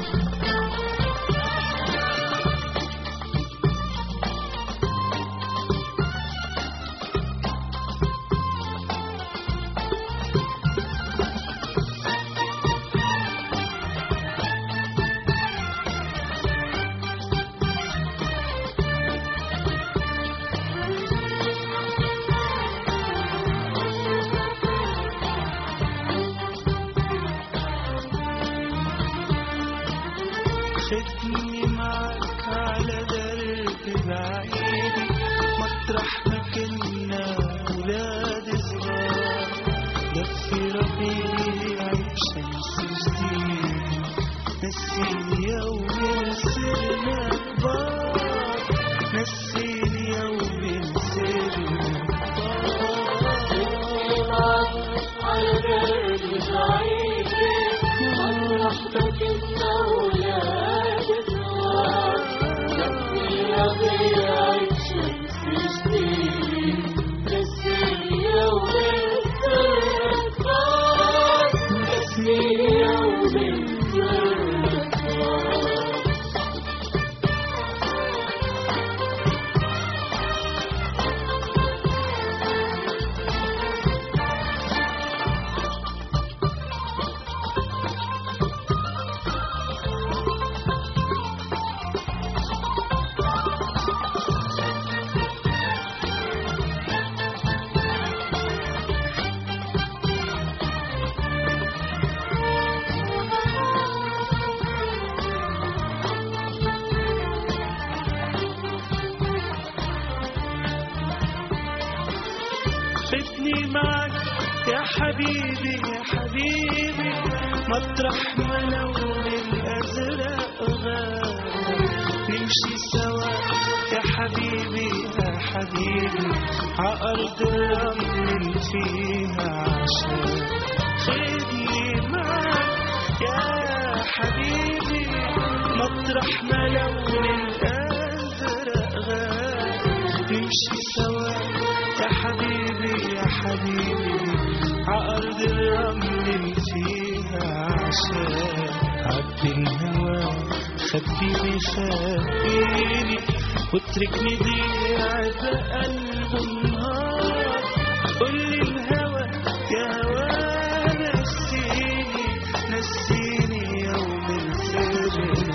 خدني معاك على درب بعيد مطرح ما كنا ولاد صغار لف ربيع بشمس جديد نسيني يوم صرنا كبار نسيني يوم صرنا على درب بعيد مطرح ما كنا ولاد صغار نسي ربيع بشمس جديد نسيني يوم صرنا كبار نسيني يوم صرنا كبار خدني معك يا حبيبي يا حبيبي مطرح ما لون الأزرق غاب نمشي سوا يا حبيبي يا حبيبي عأرض الرمل اللي فيها عشان خدني معك يا حبيبي مطرح ما لون الأزرق غاب نمشي سوا يا حبيبي يا حبيبي عأرض الرمل اللي فيها عشان عبد الهوى خبيني خبيني واتركني ضيع بقلب النهار قول لي الهوى يا هوى نسيني نسيني يوم السر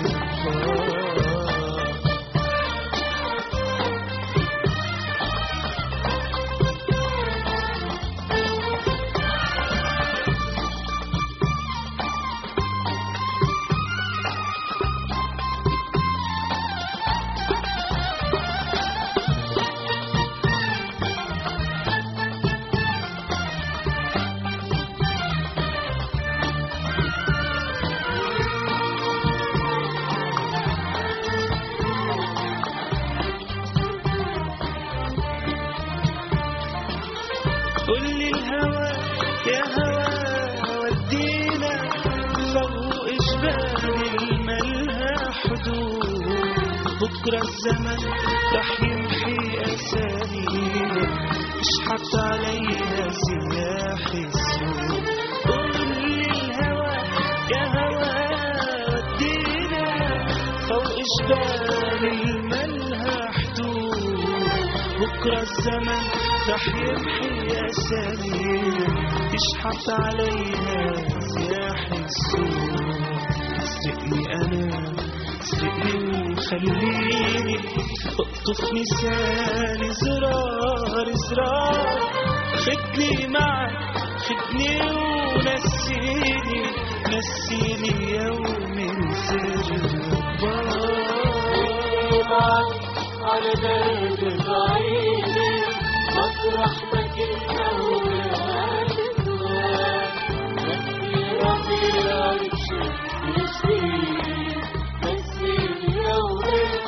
بكرة الزمن رح يمحي أسامينا اشحط علينا سياح السوق قول للهوى يا هوى ودينا فوق جبال الملهى حدود بكرة الزمن رح يمحي أسامينا يشحط علينا سياح السوق سرقني أنا سرقني وخليني اقطف لساني زرار زرار خدني معك خدني ونسيني نسيني يوم سر معك على درب بعيد مطرح ما كنا ولاد نسي ربيعك نسيني نسيني يوم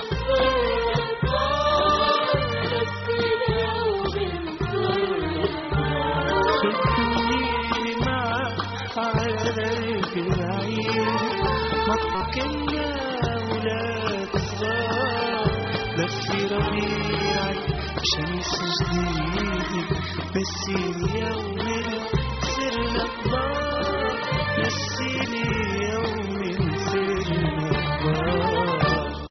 خدني معك على درب بعيد ما كنا ولاد صغار لفي ربيعك شمس جديدة نسيني يوم صرنا كبار نسيني